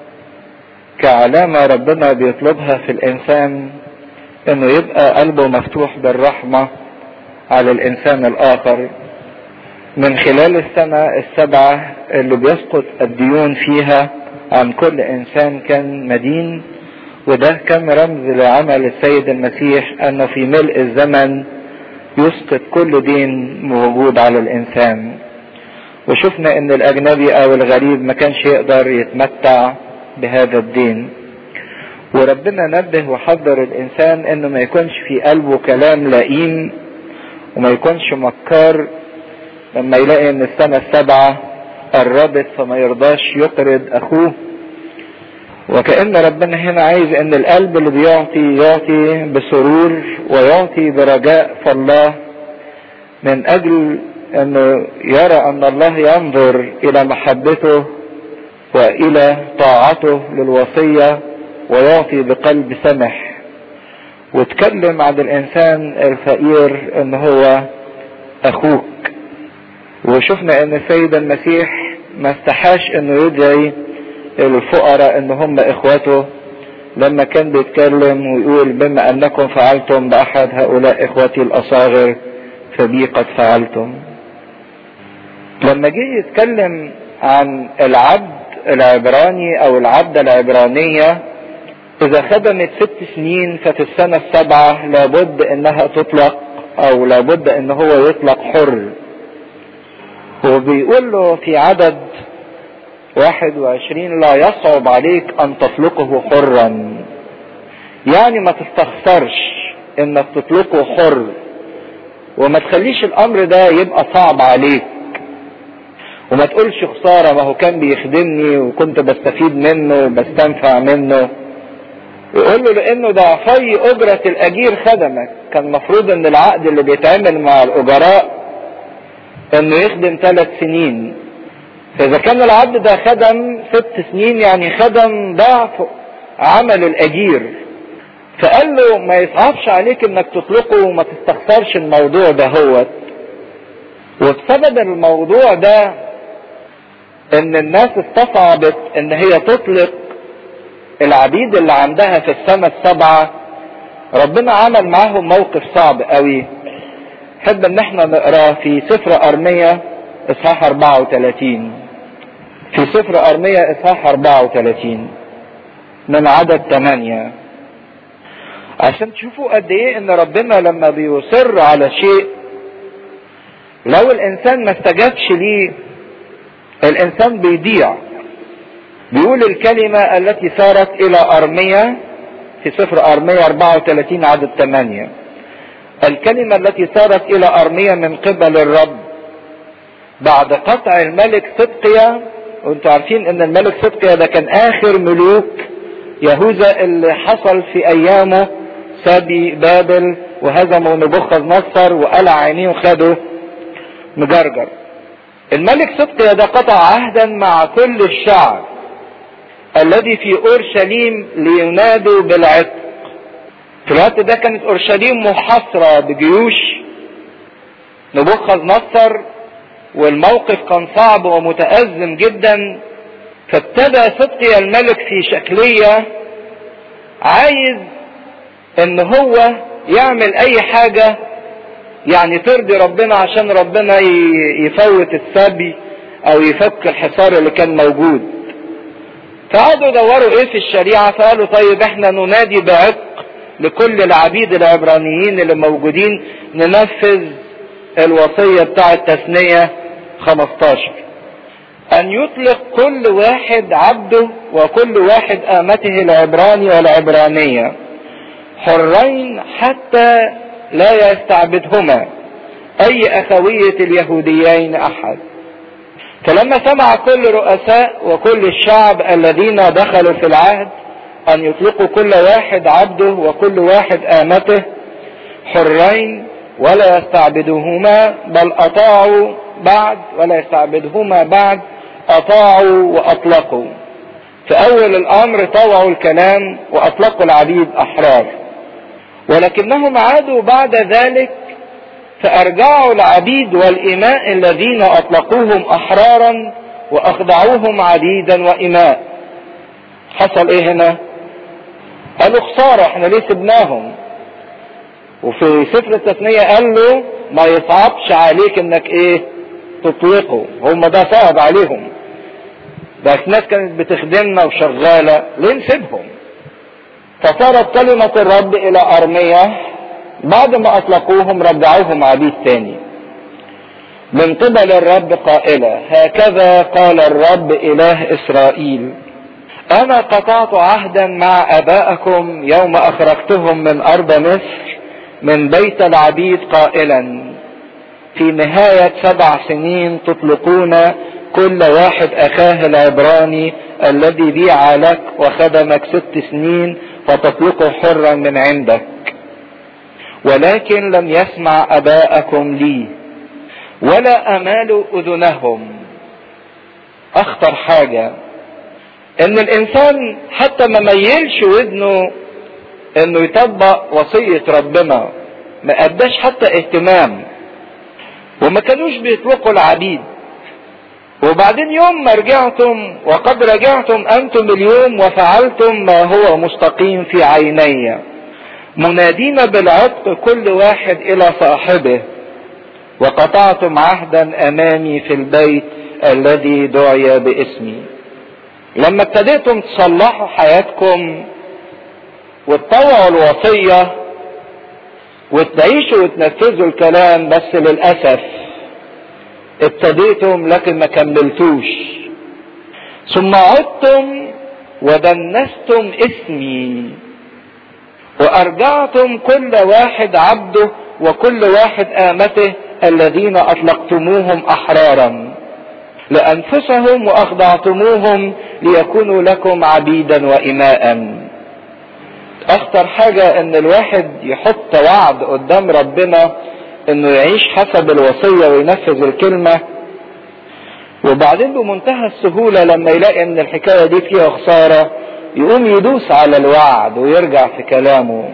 كعلامة ربنا بيطلبها في الإنسان إنه يبقى قلبه مفتوح بالرحمة على الإنسان الآخر من خلال السنة السبعة اللي بيسقط الديون فيها عن كل إنسان كان مدين وده كان رمز لعمل السيد المسيح أنه في ملء الزمن يسقط كل دين موجود على الإنسان وشفنا ان الاجنبي او الغريب ما كانش يقدر يتمتع بهذا الدين وربنا نبه وحذر الانسان انه ما يكونش في قلبه كلام لئيم وما يكونش مكار لما يلاقي ان السنة السبعة قربت فما يرضاش يقرض اخوه وكأن ربنا هنا عايز ان القلب اللي بيعطي يعطي بسرور ويعطي برجاء فالله من اجل انه يرى ان الله ينظر الى محبته والى طاعته للوصية ويعطي بقلب سمح واتكلم عن الانسان الفقير ان هو اخوك وشفنا ان السيد المسيح ما استحاش انه يدعي الفقراء ان هم اخوته لما كان بيتكلم ويقول بما انكم فعلتم باحد هؤلاء اخوتي الاصاغر فبي قد فعلتم لما جه يتكلم عن العبد العبراني او العبدة العبرانية اذا خدمت ست سنين ففي السنة السابعة لابد انها تطلق او لابد ان هو يطلق حر وبيقول له في عدد واحد وعشرين لا يصعب عليك ان تطلقه حرا يعني ما تستخسرش انك تطلقه حر وما تخليش الامر ده يبقى صعب عليك وما تقولش خسارة ما هو كان بيخدمني وكنت بستفيد منه وبستنفع منه يقول له لانه ضعفي اجرة الاجير خدمك كان مفروض ان العقد اللي بيتعمل مع الاجراء انه يخدم ثلاث سنين فاذا كان العبد ده خدم ست سنين يعني خدم ضعف عمل الاجير فقال له ما يصعبش عليك انك تطلقه وما تستخسرش الموضوع ده هو وبسبب الموضوع ده ان الناس استصعبت ان هي تطلق العبيد اللي عندها في السنة السبعة ربنا عمل معاهم موقف صعب قوي حب ان احنا نقراه في سفر ارمية اصحاح 34 في سفر ارمية اصحاح 34 من عدد 8 عشان تشوفوا قد ايه ان ربنا لما بيصر على شيء لو الانسان ما استجابش ليه الانسان بيضيع بيقول الكلمة التي صارت الى ارمية في سفر ارمية 34 عدد 8 الكلمة التي صارت الى ارمية من قبل الرب بعد قطع الملك صدقيا وانتوا عارفين ان الملك صدقيا ده كان اخر ملوك يهوذا اللي حصل في ايامه سابي بابل وهزموا نبوخذ نصر وقلع عينيه وخده مجرجر الملك صدقيا ده قطع عهدا مع كل الشعب الذي في اورشليم لينادوا بالعتق في الوقت ده كانت اورشليم محاصرة بجيوش نبوخذ نصر والموقف كان صعب ومتأزم جدا فابتدى صدقيا الملك في شكلية عايز ان هو يعمل اي حاجة يعني ترضي ربنا عشان ربنا يفوت السبي او يفك الحصار اللي كان موجود فقعدوا يدوروا ايه في الشريعة فقالوا طيب احنا ننادي بعتق لكل العبيد العبرانيين اللي موجودين ننفذ الوصية بتاع التثنية 15 ان يطلق كل واحد عبده وكل واحد امته العبراني والعبرانية حرين حتى لا يستعبدهما اي اخوية اليهوديين احد فلما سمع كل رؤساء وكل الشعب الذين دخلوا في العهد ان يطلقوا كل واحد عبده وكل واحد امته حرين ولا يستعبدهما بل اطاعوا بعد ولا يستعبدهما بعد اطاعوا واطلقوا في اول الامر طوعوا الكلام واطلقوا العبيد احرار ولكنهم عادوا بعد ذلك فارجعوا العبيد والاماء الذين اطلقوهم احرارا واخضعوهم عبيدا واماء حصل ايه هنا قالوا خسارة احنا ليه سبناهم وفي سفر التثنية قال له ما يصعبش عليك انك ايه تطلقه هم ده صعب عليهم ده ناس كانت بتخدمنا وشغالة ليه نسيبهم فصارت كلمة الرب الى ارمية بعد ما اطلقوهم رجعوهم عبيد تاني من قبل الرب قائلة هكذا قال الرب اله اسرائيل انا قطعت عهدا مع ابائكم يوم اخرجتهم من ارض مصر من بيت العبيد قائلا في نهاية سبع سنين تطلقون كل واحد اخاه العبراني الذي بيع لك وخدمك ست سنين فتطلقه حرا من عندك ولكن لم يسمع اباءكم لي ولا امال اذنهم اخطر حاجه ان الانسان حتى ما ميلش ودنه انه يطبق وصية ربنا ما اداش حتى اهتمام وما كانوش بيطلقوا العبيد وبعدين يوم ما رجعتم وقد رجعتم انتم اليوم وفعلتم ما هو مستقيم في عيني منادين بالعتق كل واحد الى صاحبه وقطعتم عهدا امامي في البيت الذي دعي باسمي لما ابتديتم تصلحوا حياتكم وتطوعوا الوصية وتعيشوا وتنفذوا الكلام بس للأسف ابتديتم لكن ما كملتوش ثم عدتم ودنستم اسمي وارجعتم كل واحد عبده وكل واحد امته الذين اطلقتموهم احرارا لانفسهم واخضعتموهم ليكونوا لكم عبيدا واماء اخطر حاجة ان الواحد يحط وعد قدام ربنا انه يعيش حسب الوصية وينفذ الكلمة وبعدين بمنتهى السهولة لما يلاقي ان الحكاية دي فيها خسارة يقوم يدوس على الوعد ويرجع في كلامه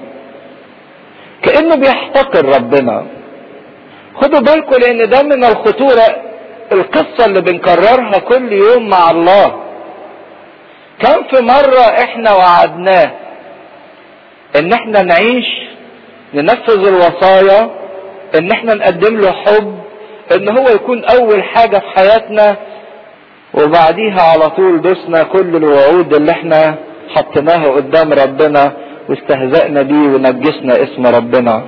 كأنه بيحتقر ربنا خدوا بالكم لان ده من الخطورة القصة اللي بنكررها كل يوم مع الله كان في مرة احنا وعدناه ان احنا نعيش ننفذ الوصايا ان احنا نقدم له حب ان هو يكون اول حاجة في حياتنا وبعديها على طول دوسنا كل الوعود اللي احنا حطيناها قدام ربنا واستهزأنا بيه ونجسنا اسم ربنا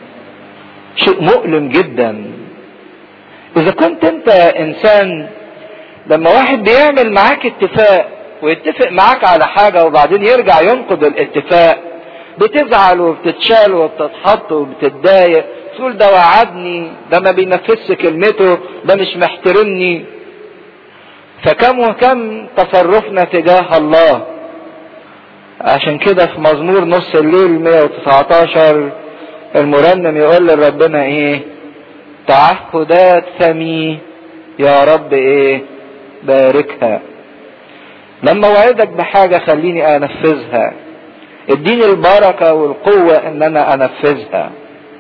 شيء مؤلم جدا اذا كنت انت انسان لما واحد بيعمل معاك اتفاق ويتفق معاك على حاجة وبعدين يرجع ينقض الاتفاق بتزعل وبتتشال وبتتحط وبتتضايق تقول ده وعدني ده ما بينفذش كلمته ده مش محترمني فكم وكم تصرفنا تجاه الله عشان كده في مزمور نص الليل 119 المرنم يقول لربنا ايه تعهدات فمي يا رب ايه باركها لما وعدك بحاجة خليني انفذها اديني البركة والقوة ان انا انفذها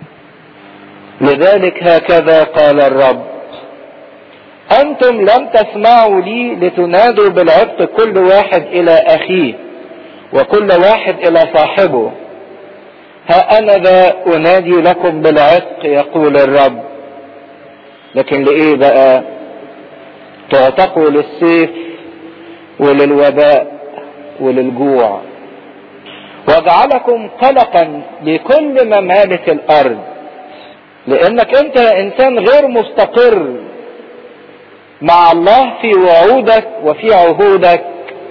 لذلك هكذا قال الرب انتم لم تسمعوا لي لتنادوا بالعتق كل واحد الى اخيه وكل واحد الى صاحبه ها انا ذا انادي لكم بالعتق يقول الرب لكن لايه بقى تعتقوا للسيف وللوباء وللجوع وجعلكم قلقا لكل ممالك الارض لانك انت انسان غير مستقر مع الله في وعودك وفي عهودك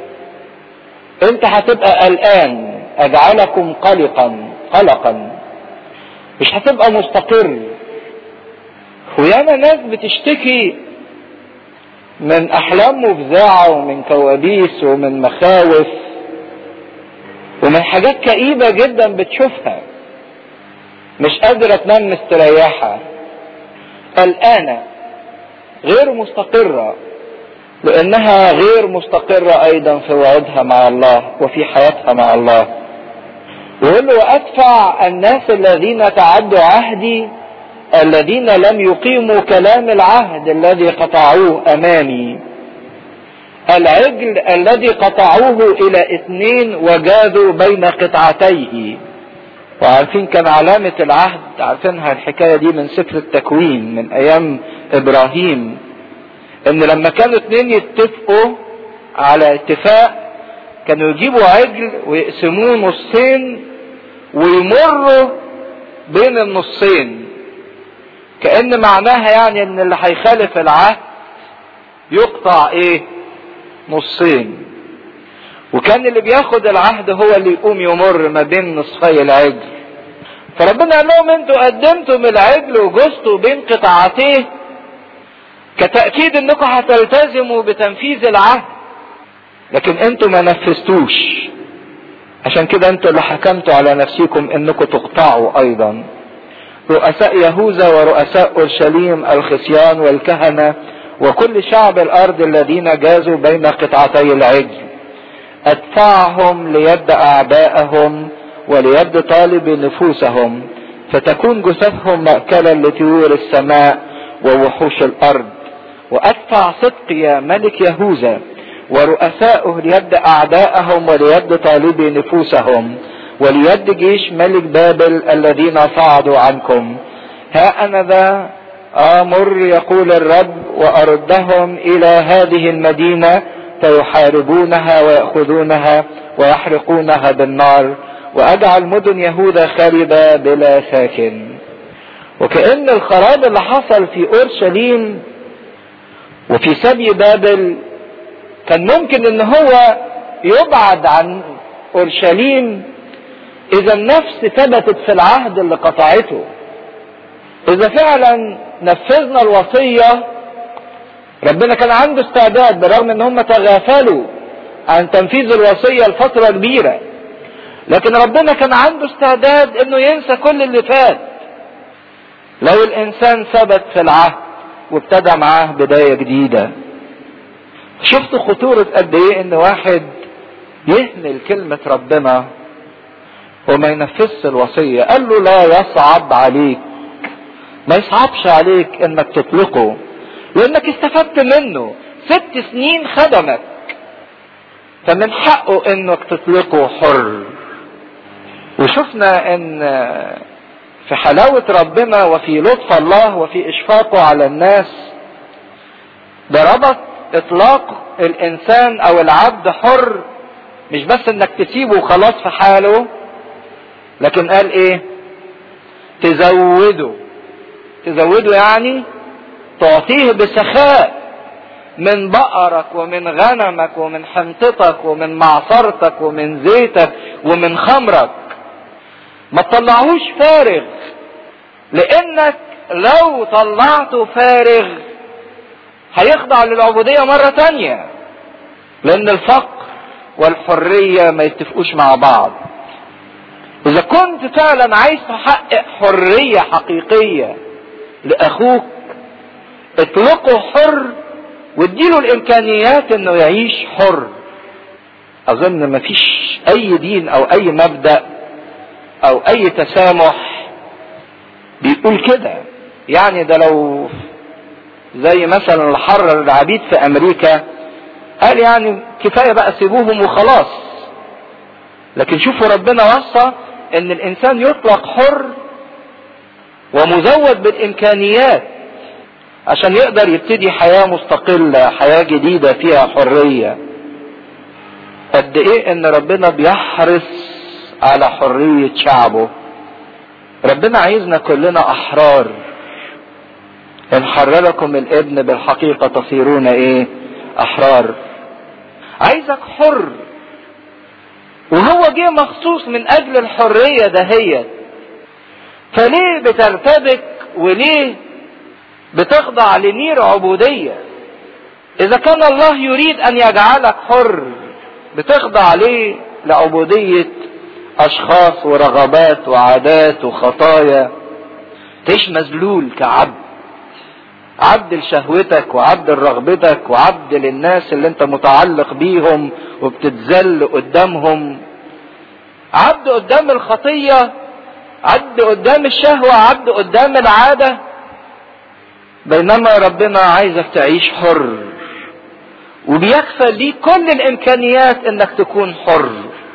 انت هتبقى قلقان اجعلكم قلقا قلقا مش هتبقى مستقر وياما ناس بتشتكي من احلام مفزعه ومن كوابيس ومن مخاوف ومن حاجات كئيبه جدا بتشوفها مش قادره تنام مستريحه قلقانه غير مستقره لانها غير مستقره ايضا في وعودها مع الله وفي حياتها مع الله ويقول له وادفع الناس الذين تعدوا عهدي الذين لم يقيموا كلام العهد الذي قطعوه امامي العجل الذي قطعوه الى اثنين وجادوا بين قطعتيه وعارفين كان علامة العهد عارفينها الحكاية دي من سفر التكوين من ايام ابراهيم ان لما كانوا اتنين يتفقوا على اتفاق كانوا يجيبوا عجل ويقسموه نصين ويمروا بين النصين كأن معناها يعني ان اللي هيخالف العهد يقطع ايه نصين وكان اللي بياخد العهد هو اللي يقوم يمر ما بين نصفي العجل فربنا قال لهم انتوا قدمتم العجل وجزتوا بين قطعتيه كتأكيد انكم هتلتزموا بتنفيذ العهد لكن انتوا ما نفذتوش عشان كده انتوا اللي حكمتوا على نفسكم انكم تقطعوا ايضا رؤساء يهوذا ورؤساء اورشليم الخصيان والكهنه وكل شعب الارض الذين جازوا بين قطعتي العجل ادفعهم ليد اعدائهم وليد طالب نفوسهم فتكون جثثهم مأكلا لطيور السماء ووحوش الارض وادفع صدق يا ملك يهوذا ورؤساؤه ليد اعدائهم وليد طالبي نفوسهم وليد جيش ملك بابل الذين صعدوا عنكم ها انا ذا امر يقول الرب واردهم الى هذه المدينه فيحاربونها وياخذونها ويحرقونها بالنار واجعل مدن يهوذا خربه بلا ساكن وكأن الخراب اللي حصل في اورشليم وفي سبي بابل كان ممكن ان هو يبعد عن اورشليم اذا النفس ثبتت في العهد اللي قطعته اذا فعلا نفذنا الوصية ربنا كان عنده استعداد برغم ان هم تغافلوا عن تنفيذ الوصية لفترة كبيرة لكن ربنا كان عنده استعداد انه ينسى كل اللي فات لو الانسان ثبت في العهد وابتدى معاه بداية جديدة شفت خطورة قد ايه ان واحد يهمل كلمة ربنا وما ينفذش الوصية قال له لا يصعب عليك ما يصعبش عليك انك تطلقه لانك استفدت منه ست سنين خدمك فمن حقه انك تطلقه حر وشفنا ان في حلاوة ربنا وفي لطف الله وفي اشفاقه على الناس ده ربط اطلاق الانسان او العبد حر مش بس انك تسيبه خلاص في حاله لكن قال ايه تزوده تزوده يعني تعطيه بسخاء من بقرك ومن غنمك ومن حنطتك ومن معصرتك ومن زيتك ومن خمرك ما تطلعوش فارغ لانك لو طلعته فارغ هيخضع للعبودية مرة تانية لان الفقر والحرية ما يتفقوش مع بعض اذا كنت فعلا عايز تحقق حرية حقيقية لاخوك اطلقه حر واديله الامكانيات انه يعيش حر اظن مفيش اي دين او اي مبدأ او اي تسامح بيقول كده يعني ده لو زي مثلا اللي حرر العبيد في امريكا قال يعني كفايه بقى سيبوهم وخلاص لكن شوفوا ربنا وصى ان الانسان يطلق حر ومزود بالامكانيات عشان يقدر يبتدي حياه مستقله حياه جديده فيها حريه قد ايه ان ربنا بيحرص على حرية شعبه ربنا عايزنا كلنا احرار ان حرركم الابن بالحقيقة تصيرون ايه احرار عايزك حر وهو جه مخصوص من اجل الحرية دهيت فليه بترتبك وليه بتخضع لنير عبودية اذا كان الله يريد ان يجعلك حر بتخضع ليه لعبودية اشخاص ورغبات وعادات وخطايا تعيش مذلول كعبد عبد لشهوتك وعبد لرغبتك وعبد للناس اللي انت متعلق بيهم وبتتذل قدامهم عبد قدام الخطية عبد قدام الشهوة عبد قدام العادة بينما ربنا عايزك تعيش حر وبيكفى ليك كل الامكانيات انك تكون حر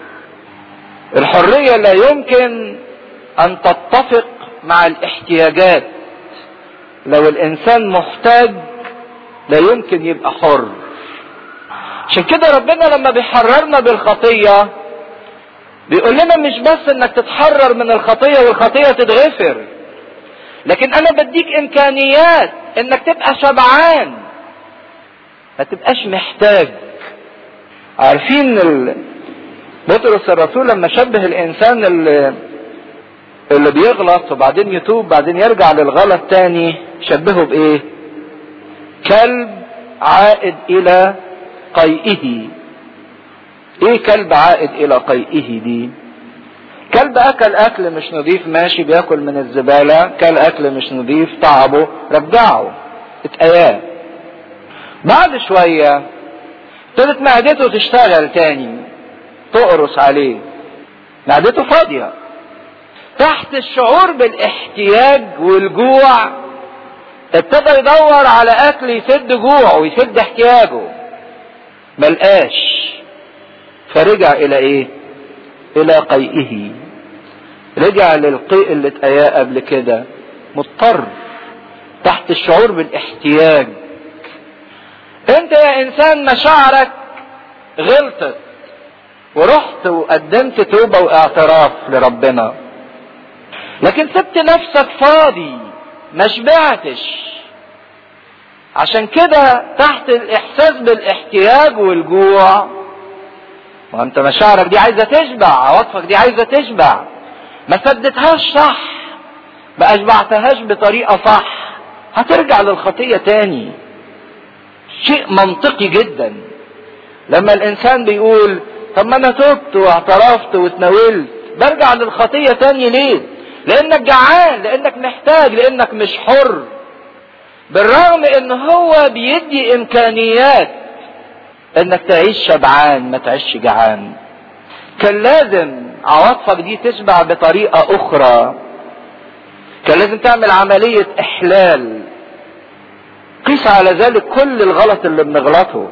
الحرية لا يمكن ان تتفق مع الاحتياجات لو الانسان محتاج لا يمكن يبقى حر عشان كده ربنا لما بيحررنا بالخطية بيقول لنا مش بس انك تتحرر من الخطية والخطية تتغفر لكن انا بديك امكانيات انك تبقى شبعان ما تبقاش محتاج عارفين ال... بطرس الرسول لما شبه الانسان اللي اللي بيغلط وبعدين يتوب بعدين يرجع للغلط تاني شبهه بايه كلب عائد الى قيئه ايه كلب عائد الى قيئه دي كلب اكل اكل مش نظيف ماشي بياكل من الزبالة كل اكل مش نظيف تعبه رجعه اتقياه بعد شوية ابتدت معدته تشتغل تاني تقرص عليه معدته فاضية تحت الشعور بالاحتياج والجوع ابتدى يدور على اكل يسد جوعه ويسد احتياجه ملقاش فرجع الى ايه الى قيئه رجع للقيء اللي اتقياه قبل كده مضطر تحت الشعور بالاحتياج انت يا انسان مشاعرك غلطت ورحت وقدمت توبة واعتراف لربنا لكن سبت نفسك فاضي ما شبعتش عشان كده تحت الاحساس بالاحتياج والجوع وانت مشاعرك دي عايزه تشبع عواطفك دي عايزه تشبع ما سدتهاش صح ما اشبعتهاش بطريقه صح هترجع للخطيه تاني شيء منطقي جدا لما الانسان بيقول طب ما انا تبت واعترفت واتناولت برجع للخطيه تاني ليه لانك جعان لانك محتاج لانك مش حر بالرغم ان هو بيدي امكانيات انك تعيش شبعان ما تعيش جعان كان لازم عواطفك دي تشبع بطريقة اخرى كان لازم تعمل عملية احلال قيس على ذلك كل الغلط اللي بنغلطه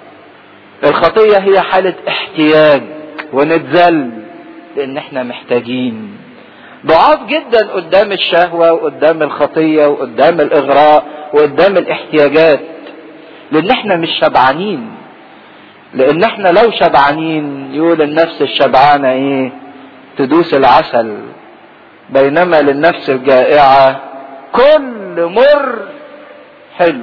الخطية هي حالة احتياج ونتذل لان احنا محتاجين ضعاف جدا قدام الشهوة وقدام الخطية وقدام الاغراء وقدام الاحتياجات لان احنا مش شبعانين لان احنا لو شبعانين يقول النفس الشبعانة ايه تدوس العسل بينما للنفس الجائعة كل مر حلو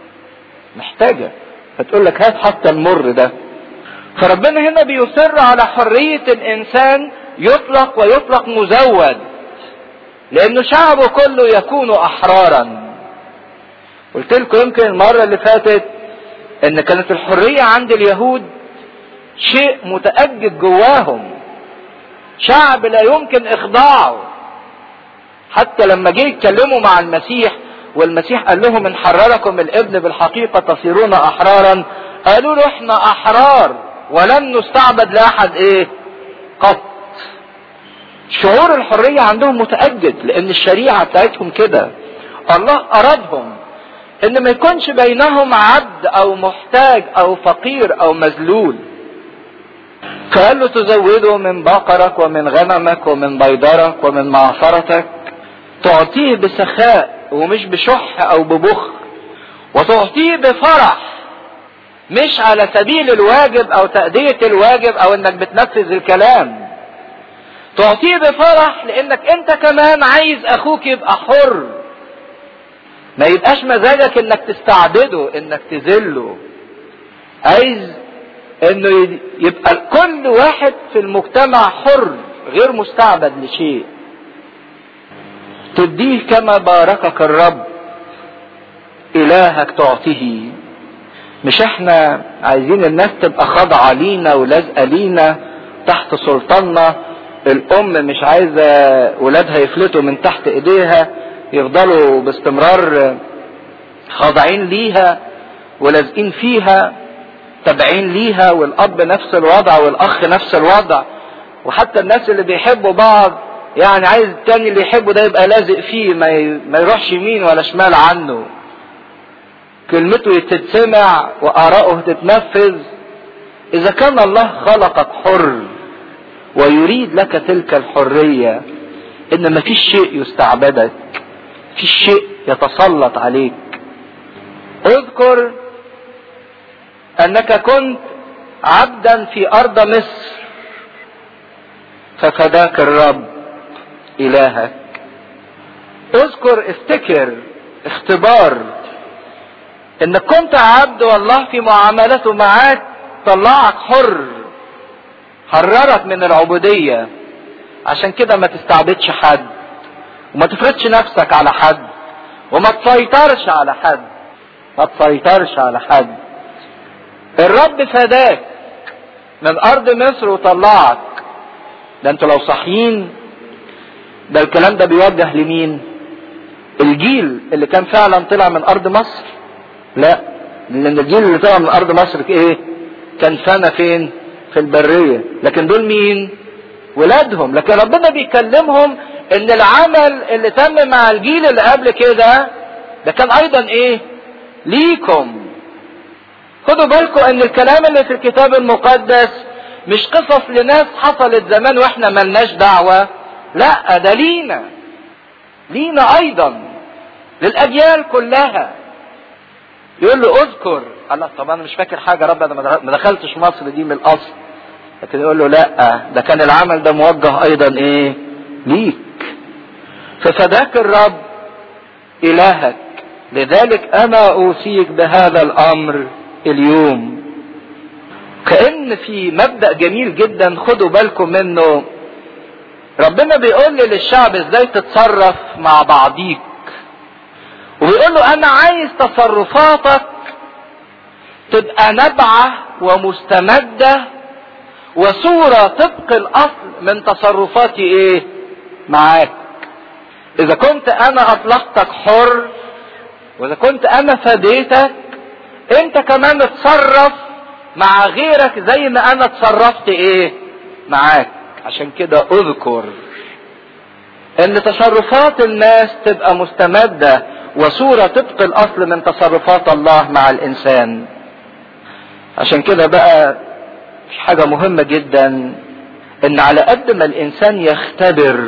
محتاجة فتقول لك هات حتى المر ده فربنا هنا بيصر على حرية الانسان يطلق ويطلق مزود لانه شعبه كله يكون احرارا قلت لكم يمكن المرة اللي فاتت ان كانت الحرية عند اليهود شيء متأجج جواهم شعب لا يمكن اخضاعه حتى لما جه يتكلموا مع المسيح والمسيح قال لهم ان حرركم الابن بالحقيقة تصيرون احرارا قالوا له احنا احرار ولن نستعبد لاحد ايه قط شعور الحرية عندهم متأجج لان الشريعة بتاعتهم كده الله ارادهم ان ما يكونش بينهم عبد او محتاج او فقير او مذلول فقال له تزوده من بقرك ومن غنمك ومن بيضرك ومن معصرتك تعطيه بسخاء ومش بشح او ببخ وتعطيه بفرح مش على سبيل الواجب او تأدية الواجب او انك بتنفذ الكلام تعطيه بفرح لانك انت كمان عايز اخوك يبقى حر ما يبقاش مزاجك انك تستعبده انك تذله عايز انه يبقى كل واحد في المجتمع حر غير مستعبد لشيء تديه كما باركك الرب الهك تعطيه مش احنا عايزين الناس تبقى خاضعة لينا ولازقة لينا تحت سلطاننا الام مش عايزة ولادها يفلتوا من تحت ايديها يفضلوا باستمرار خاضعين ليها ولازقين فيها تابعين ليها والاب نفس الوضع والاخ نفس الوضع وحتى الناس اللي بيحبوا بعض يعني عايز التاني اللي يحبه ده يبقى لازق فيه ما, ي... ما يروحش يمين ولا شمال عنه كلمته تتسمع وآراؤه تتنفذ إذا كان الله خلقك حر ويريد لك تلك الحرية إن مفيش شيء يستعبدك مفيش شيء يتسلط عليك اذكر أنك كنت عبدا في أرض مصر ففداك الرب إلهك اذكر افتكر اختبار انك كنت عبد والله في معاملته معاك طلعك حر حررك من العبودية عشان كده ما تستعبدش حد وما تفرضش نفسك على حد وما تسيطرش على حد ما تسيطرش على حد الرب فداك من ارض مصر وطلعك ده انتوا لو صحيين ده الكلام ده بيوجه لمين الجيل اللي كان فعلا طلع من ارض مصر لا لان الجيل اللي طلع من ارض مصر ايه كان فانا فين في البريه لكن دول مين ولادهم لكن ربنا بيكلمهم ان العمل اللي تم مع الجيل اللي قبل كده ده كان ايضا ايه ليكم خدوا بالكم ان الكلام اللي في الكتاب المقدس مش قصص لناس حصلت زمان واحنا ملناش دعوة لا ده لينا لينا ايضا للاجيال كلها يقول له اذكر الله طب انا مش فاكر حاجه رب انا ما دخلتش مصر دي من الاصل لكن يقول له لا ده كان العمل ده موجه ايضا ايه ليك ففداك الرب الهك لذلك انا اوصيك بهذا الامر اليوم كأن في مبدأ جميل جدا خدوا بالكم منه ربنا بيقول للشعب ازاي تتصرف مع بعضيك وبيقول له انا عايز تصرفاتك تبقى نبعة ومستمدة وصورة طبق الاصل من تصرفاتي ايه معاك اذا كنت انا اطلقتك حر واذا كنت انا فديتك انت كمان اتصرف مع غيرك زي ما انا اتصرفت ايه معاك عشان كده اذكر ان تصرفات الناس تبقى مستمدة وصورة طبق الاصل من تصرفات الله مع الانسان عشان كده بقى حاجة مهمة جدا ان على قد ما الانسان يختبر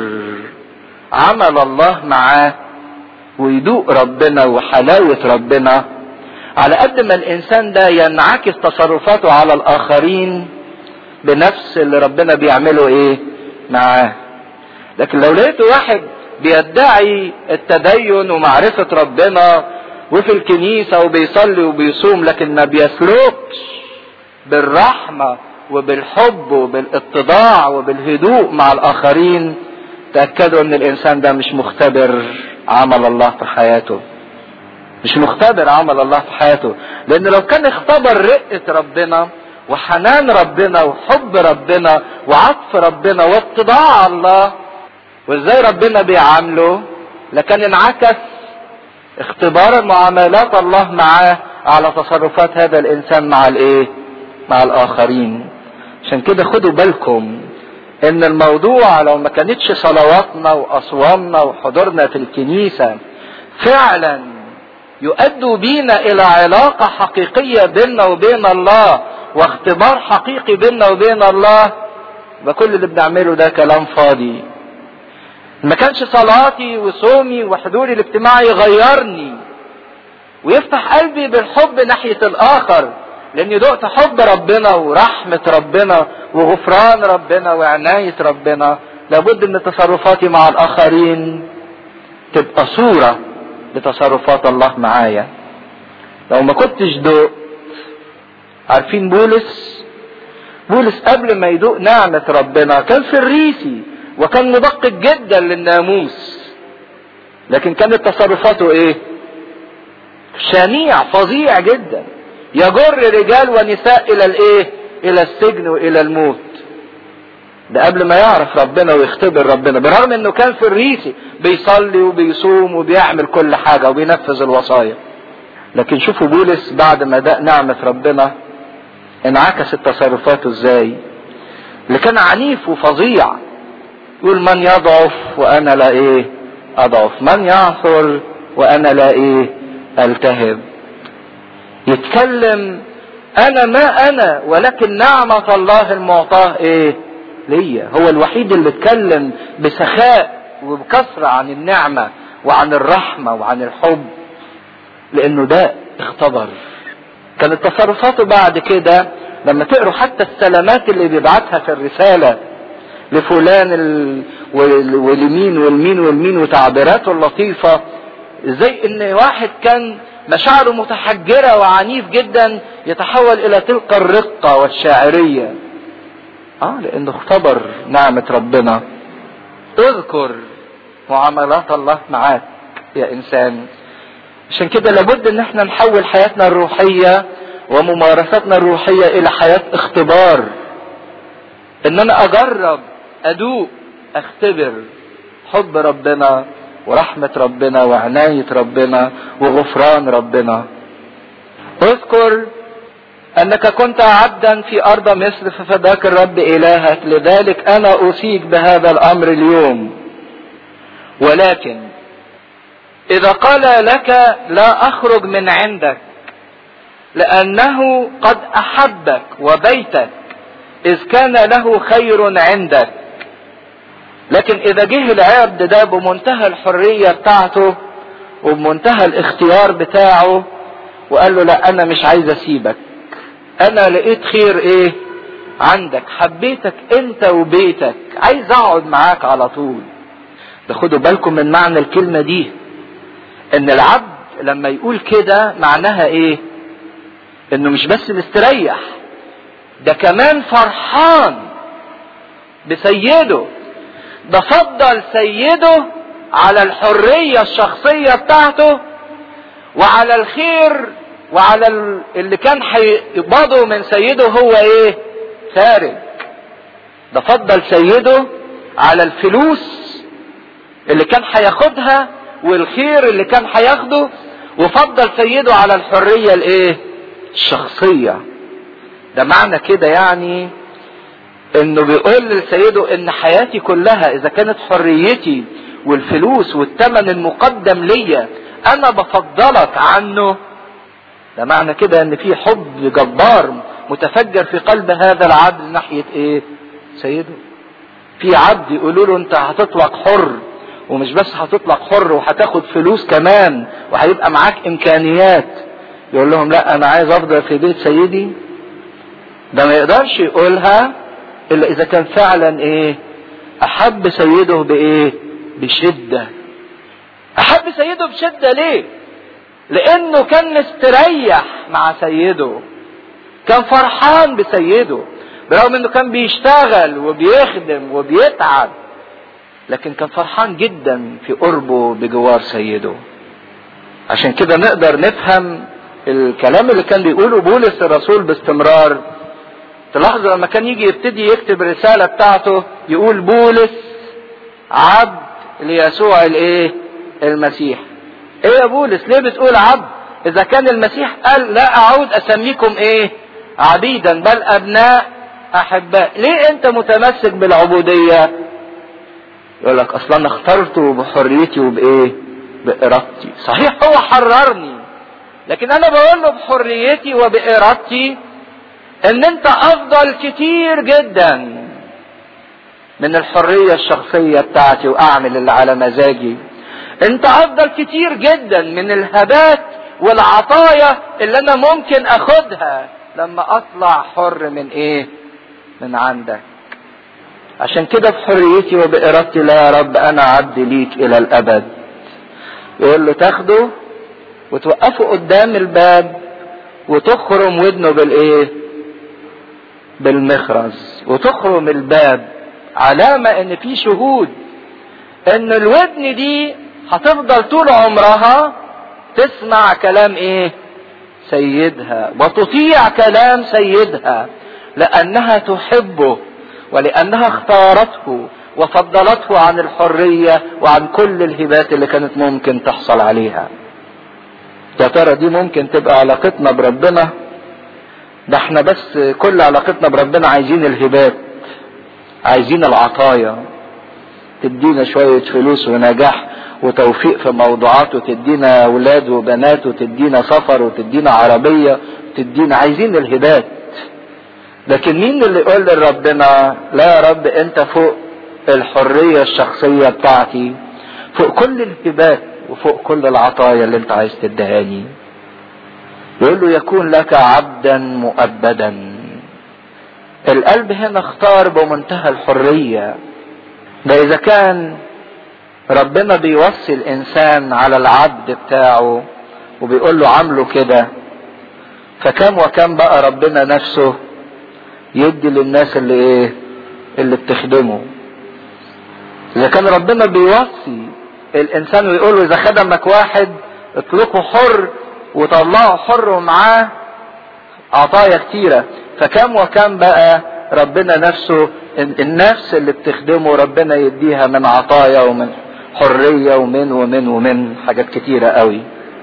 عمل الله معاه ويدوق ربنا وحلاوة ربنا على قد ما الانسان ده ينعكس تصرفاته على الاخرين بنفس اللي ربنا بيعمله ايه معاه لكن لو لقيت واحد بيدعي التدين ومعرفة ربنا وفي الكنيسة وبيصلي وبيصوم لكن ما بيسلكش بالرحمة وبالحب وبالاتضاع وبالهدوء مع الاخرين تأكدوا ان الانسان ده مش مختبر عمل الله في حياته مش مختبر عمل الله في حياته لان لو كان اختبر رقة ربنا وحنان ربنا وحب ربنا وعطف ربنا واتضاع الله وازاي ربنا بيعامله لكان انعكس اختبار معاملات الله معاه على تصرفات هذا الانسان مع الايه مع الاخرين عشان كده خدوا بالكم ان الموضوع لو ما كانتش صلواتنا واصوامنا وحضورنا في الكنيسة فعلا يؤدوا بينا الى علاقة حقيقية بيننا وبين الله واختبار حقيقي بيننا وبين الله بكل اللي بنعمله ده كلام فاضي ما كانش صلاتي وصومي وحضوري الاجتماعي يغيرني ويفتح قلبي بالحب ناحية الاخر لاني دقت حب ربنا ورحمة ربنا وغفران ربنا وعناية ربنا لابد ان تصرفاتي مع الاخرين تبقى صورة لتصرفات الله معايا لو ما كنتش دقت عارفين بولس بولس قبل ما يدوق نعمة ربنا كان فريسي وكان مدقق جدا للناموس لكن كانت تصرفاته ايه شنيع فظيع جدا يجر رجال ونساء الى الايه الى السجن والى الموت ده قبل ما يعرف ربنا ويختبر ربنا برغم انه كان فريسي بيصلي وبيصوم وبيعمل كل حاجه وبينفذ الوصايا لكن شوفوا بولس بعد ما داق نعمه ربنا انعكست تصرفاته ازاي اللي كان عنيف وفظيع يقول من يضعف وانا لا ايه اضعف من يعثر وانا لا ايه التهب يتكلم انا ما انا ولكن نعمة الله المعطاة ايه ليا هو الوحيد اللي اتكلم بسخاء وبكثرة عن النعمة وعن الرحمة وعن الحب لانه ده اختبر كانت تصرفاته بعد كده لما تقروا حتى السلامات اللي بيبعتها في الرسالة لفلان ال... ولمين والمين والمين وتعبيراته اللطيفة ازاي ان واحد كان مشاعره متحجرة وعنيف جدا يتحول الى تلك الرقة والشاعرية اه لانه اختبر نعمة ربنا اذكر معاملات الله معاك يا انسان عشان كده لابد ان احنا نحول حياتنا الروحية وممارساتنا الروحية الى حياة اختبار ان انا اجرب ادوق اختبر حب ربنا ورحمة ربنا وعناية ربنا وغفران ربنا اذكر انك كنت عبدا في ارض مصر ففداك الرب الهك لذلك انا اوصيك بهذا الامر اليوم ولكن اذا قال لك لا اخرج من عندك لانه قد احبك وبيتك اذ كان له خير عندك لكن اذا جه العبد ده بمنتهى الحرية بتاعته وبمنتهى الاختيار بتاعه وقال له لا انا مش عايز اسيبك انا لقيت خير ايه عندك حبيتك انت وبيتك عايز اقعد معاك على طول ده خدوا بالكم من معنى الكلمة دي ان العبد لما يقول كده معناها ايه انه مش بس مستريح ده كمان فرحان بسيده ده فضل سيده على الحرية الشخصية بتاعته وعلى الخير وعلى اللي كان هيقبضه من سيده هو ايه خارج ده فضل سيده على الفلوس اللي كان هياخدها والخير اللي كان هياخده وفضل سيده على الحرية الايه الشخصية ده معنى كده يعني انه بيقول لسيده ان حياتي كلها اذا كانت حريتي والفلوس والثمن المقدم ليا انا بفضلك عنه ده معنى كده ان في حب جبار متفجر في قلب هذا العبد ناحية ايه سيده في عبد يقولوا له انت هتطلق حر ومش بس هتطلق حر وهتاخد فلوس كمان وهيبقى معاك امكانيات يقول لهم لا انا عايز افضل في بيت سيدي ده ما يقدرش يقولها الا اذا كان فعلا ايه احب سيده بايه بشدة احب سيده بشدة ليه لانه كان مستريح مع سيده كان فرحان بسيده برغم انه كان بيشتغل وبيخدم وبيتعب لكن كان فرحان جدا في قربه بجوار سيده عشان كده نقدر نفهم الكلام اللي كان بيقوله بولس الرسول باستمرار تلاحظوا لما كان يجي يبتدي يكتب الرسالة بتاعته يقول بولس عبد ليسوع الايه المسيح ايه يا بولس ليه بتقول عبد اذا كان المسيح قال لا اعود اسميكم ايه عبيدا بل ابناء احباء ليه انت متمسك بالعبودية يقول لك اصلا انا اخترته بحريتي وبايه بارادتي صحيح هو حررني لكن انا بقول له بحريتي وبارادتي ان انت افضل كتير جدا من الحرية الشخصية بتاعتي واعمل اللي على مزاجي انت افضل كتير جدا من الهبات والعطايا اللي انا ممكن اخدها لما اطلع حر من ايه من عندك عشان كده بحريتي وبإرادتي لا يا رب أنا عبد ليك إلى الأبد يقول له تاخده وتوقفه قدام الباب وتخرم ودنه بالإيه؟ بالمخرز وتخرم الباب علامة إن في شهود إن الودن دي هتفضل طول عمرها تسمع كلام إيه؟ سيدها وتطيع كلام سيدها لأنها تحبه ولأنها اختارته وفضلته عن الحرية وعن كل الهبات اللي كانت ممكن تحصل عليها يا ترى دي ممكن تبقى علاقتنا بربنا ده احنا بس كل علاقتنا بربنا عايزين الهبات عايزين العطايا تدينا شوية فلوس ونجاح وتوفيق في موضوعات وتدينا اولاد وبنات وتدينا سفر وتدينا عربية وتدينا عايزين الهبات لكن مين اللي يقول لربنا لا يا رب انت فوق الحرية الشخصية بتاعتي فوق كل الهبات وفوق كل العطايا اللي انت عايز تدهاني يقول له يكون لك عبدا مؤبدا القلب هنا اختار بمنتهى الحرية ده اذا كان ربنا بيوصي الانسان على العبد بتاعه وبيقول له عامله كده فكم وكم بقى ربنا نفسه يدي للناس اللي ايه اللي بتخدمه اذا كان ربنا بيوصي الانسان ويقول له اذا خدمك واحد اطلقه حر وطلعه حر ومعاه عطايا كتيرة فكم وكم بقى ربنا نفسه النفس اللي بتخدمه ربنا يديها من عطايا ومن حرية ومن ومن ومن حاجات كتيرة قوي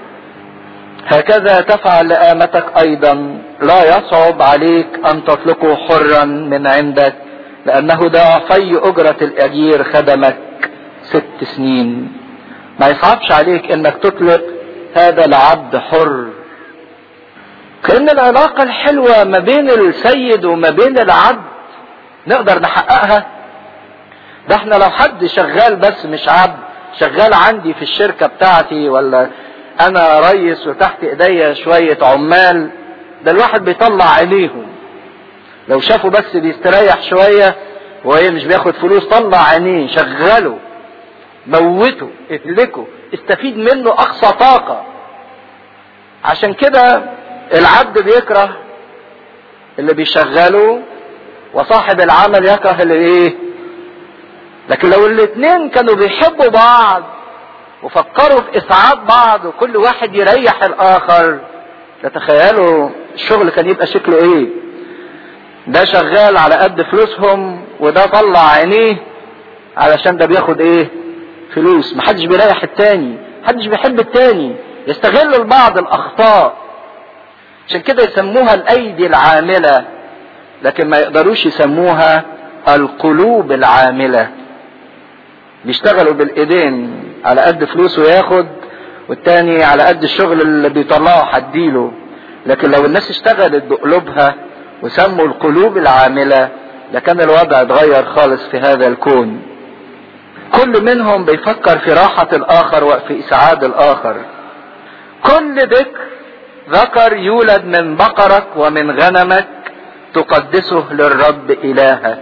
هكذا تفعل لآمتك أيضا لا يصعب عليك أن تطلقه حرا من عندك لأنه ضعفي أجرة الأجير خدمك ست سنين ما يصعبش عليك أنك تطلق هذا العبد حر كأن العلاقة الحلوة ما بين السيد وما بين العبد نقدر نحققها ده احنا لو حد شغال بس مش عبد شغال عندي في الشركة بتاعتي ولا انا ريس وتحت ايديا شوية عمال ده الواحد بيطلع عينيهم لو شافوا بس بيستريح شوية وهي مش بياخد فلوس طلع عينيه شغله موته اهلكه استفيد منه اقصى طاقة عشان كده العبد بيكره اللي بيشغله وصاحب العمل يكره اللي ايه لكن لو الاتنين كانوا بيحبوا بعض وفكروا في اسعاد بعض وكل واحد يريح الاخر تتخيلوا الشغل كان يبقى شكله ايه ده شغال على قد فلوسهم وده طلع عينيه علشان ده بياخد ايه فلوس محدش بيريح التاني محدش بيحب التاني يستغل البعض الاخطاء عشان كده يسموها الايدي العاملة لكن ما يقدروش يسموها القلوب العاملة بيشتغلوا بالايدين على قد فلوسه ياخد والتاني على قد الشغل اللي بيطلعه حديله لكن لو الناس اشتغلت بقلوبها وسموا القلوب العاملة لكان الوضع اتغير خالص في هذا الكون كل منهم بيفكر في راحة الآخر وفي إسعاد الآخر كل ذكر ذكر يولد من بقرك ومن غنمك تقدسه للرب إلهك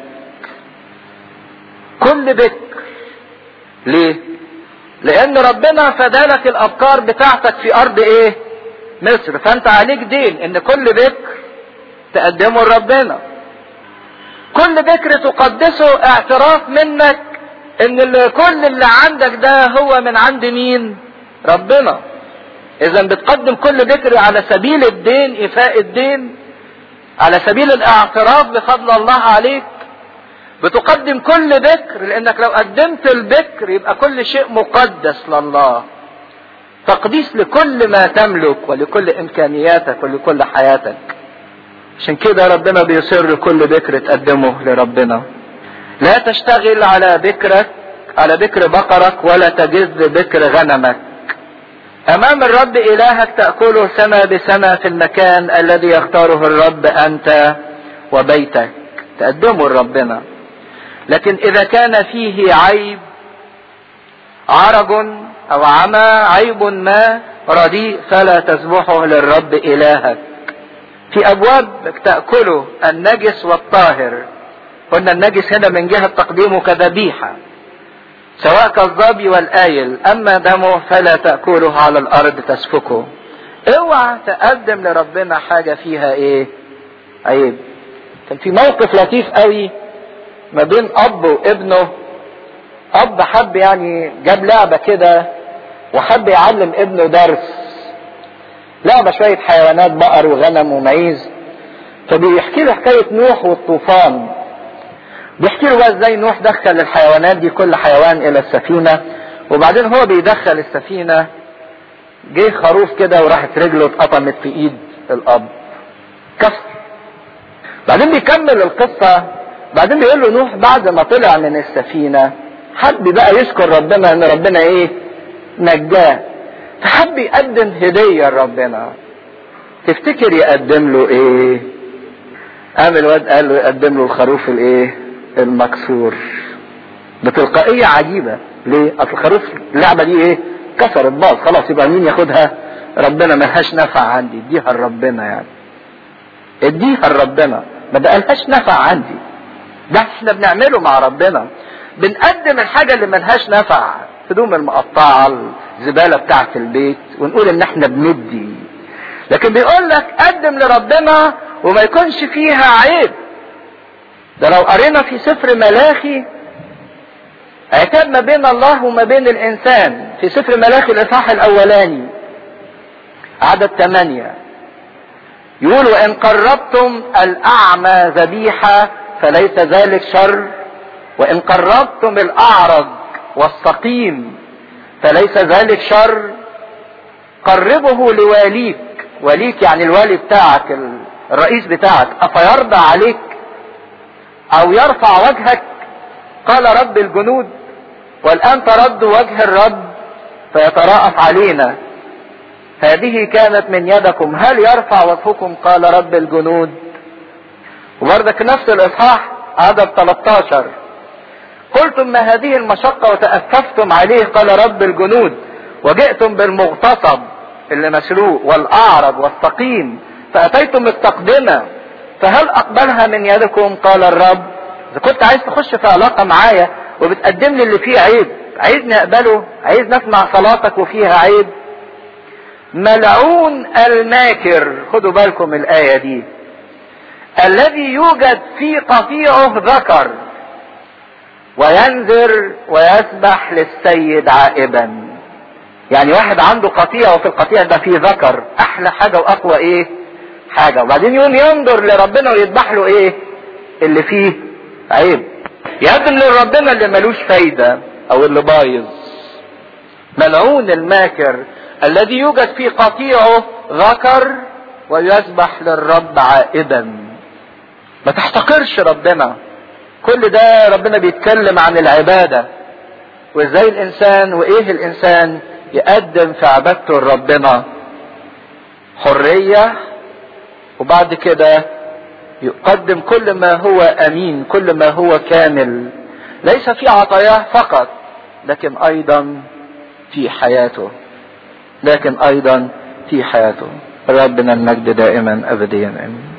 كل ذكر ليه لان ربنا فدالك الافكار بتاعتك في ارض ايه مصر فانت عليك دين ان كل ذكر تقدمه لربنا كل ذكر تقدسه اعتراف منك ان اللي كل اللي عندك ده هو من عند مين ربنا اذا بتقدم كل ذكر على سبيل الدين ايفاء الدين على سبيل الاعتراف بفضل الله عليك بتقدم كل ذكر لانك لو قدمت الذكر يبقى كل شيء مقدس لله تقديس لكل ما تملك ولكل امكانياتك ولكل حياتك عشان كده ربنا بيصر كل ذكر تقدمه لربنا لا تشتغل على ذكرك على ذكر بقرك ولا تجز ذكر غنمك امام الرب الهك تاكله سنه بسنه في المكان الذي يختاره الرب انت وبيتك تقدمه لربنا لكن اذا كان فيه عيب عرج او عمى عيب ما رديء فلا تذبحه للرب الهك في ابواب تأكله النجس والطاهر قلنا النجس هنا من جهة تقديمه كذبيحة سواء كالظبي والآيل أما دمه فلا تأكله على الأرض تسفكه اوعى تقدم لربنا حاجة فيها ايه عيب كان في موقف لطيف قوي ما بين اب وابنه اب حب يعني جاب لعبة كده وحب يعلم ابنه درس لعبة شوية حيوانات بقر وغنم ومعيز فبيحكي له حكاية نوح والطوفان بيحكي له بقى ازاي نوح دخل الحيوانات دي كل حيوان الى السفينة وبعدين هو بيدخل السفينة جه خروف كده وراحت رجله اتقطمت في ايد الاب كسر بعدين بيكمل القصة بعدين بيقول له نوح بعد ما طلع من السفينة حب بقى يشكر ربنا ان ربنا ايه نجاه فحب يقدم هدية لربنا تفتكر يقدم له ايه قام الواد قال له يقدم له الخروف الايه المكسور بتلقائية عجيبة ليه اصل الخروف اللعبة دي ايه كسرت باظ خلاص يبقى مين ياخدها ربنا ملهاش نفع عندي اديها لربنا يعني اديها لربنا ما بقالهاش نفع عندي ده احنا بنعمله مع ربنا بنقدم الحاجة اللي ملهاش نفع هدوم المقطعة الزبالة بتاعت البيت ونقول ان احنا بندي لكن بيقول لك قدم لربنا وما يكونش فيها عيب ده لو قرينا في سفر ملاخي عتاب ما بين الله وما بين الانسان في سفر ملاخي الاصحاح الاولاني عدد ثمانية يقول وان قربتم الاعمى ذبيحة فليس ذلك شر وان قربتم الاعرج والسقيم فليس ذلك شر قربه لواليك وليك يعني الوالي بتاعك الرئيس بتاعك افيرضى عليك او يرفع وجهك قال رب الجنود والان ترد وجه الرب فيتراءف علينا هذه كانت من يدكم هل يرفع وجهكم قال رب الجنود وبرضك نفس الاصحاح عدد 13 قلتم ما هذه المشقة وتأسفتم عليه قال رب الجنود وجئتم بالمغتصب اللي مسروق والأعرج والسقيم فأتيتم التقدمة فهل أقبلها من يدكم قال الرب إذا كنت عايز تخش في علاقة معايا وبتقدم لي اللي فيه عيب عايزني أقبله عايز نسمع صلاتك وفيها عيب ملعون الماكر خدوا بالكم الآية دي الذي يوجد في قطيعه ذكر وينذر ويسبح للسيد عائبا يعني واحد عنده قطيع وفي القطيع ده فيه ذكر احلى حاجة واقوى ايه حاجة وبعدين يقوم ينظر لربنا ويذبح له ايه اللي فيه عيب يقدم لربنا اللي ملوش فايدة او اللي بايظ ملعون الماكر الذي يوجد في قطيعه ذكر ويسبح للرب عائبا ما تحتقرش ربنا كل ده ربنا بيتكلم عن العبادة وازاي الانسان وايه الانسان يقدم في عبادته لربنا حرية وبعد كده يقدم كل ما هو امين كل ما هو كامل ليس في عطاياه فقط لكن ايضا في حياته لكن ايضا في حياته ربنا المجد دائما ابديا امين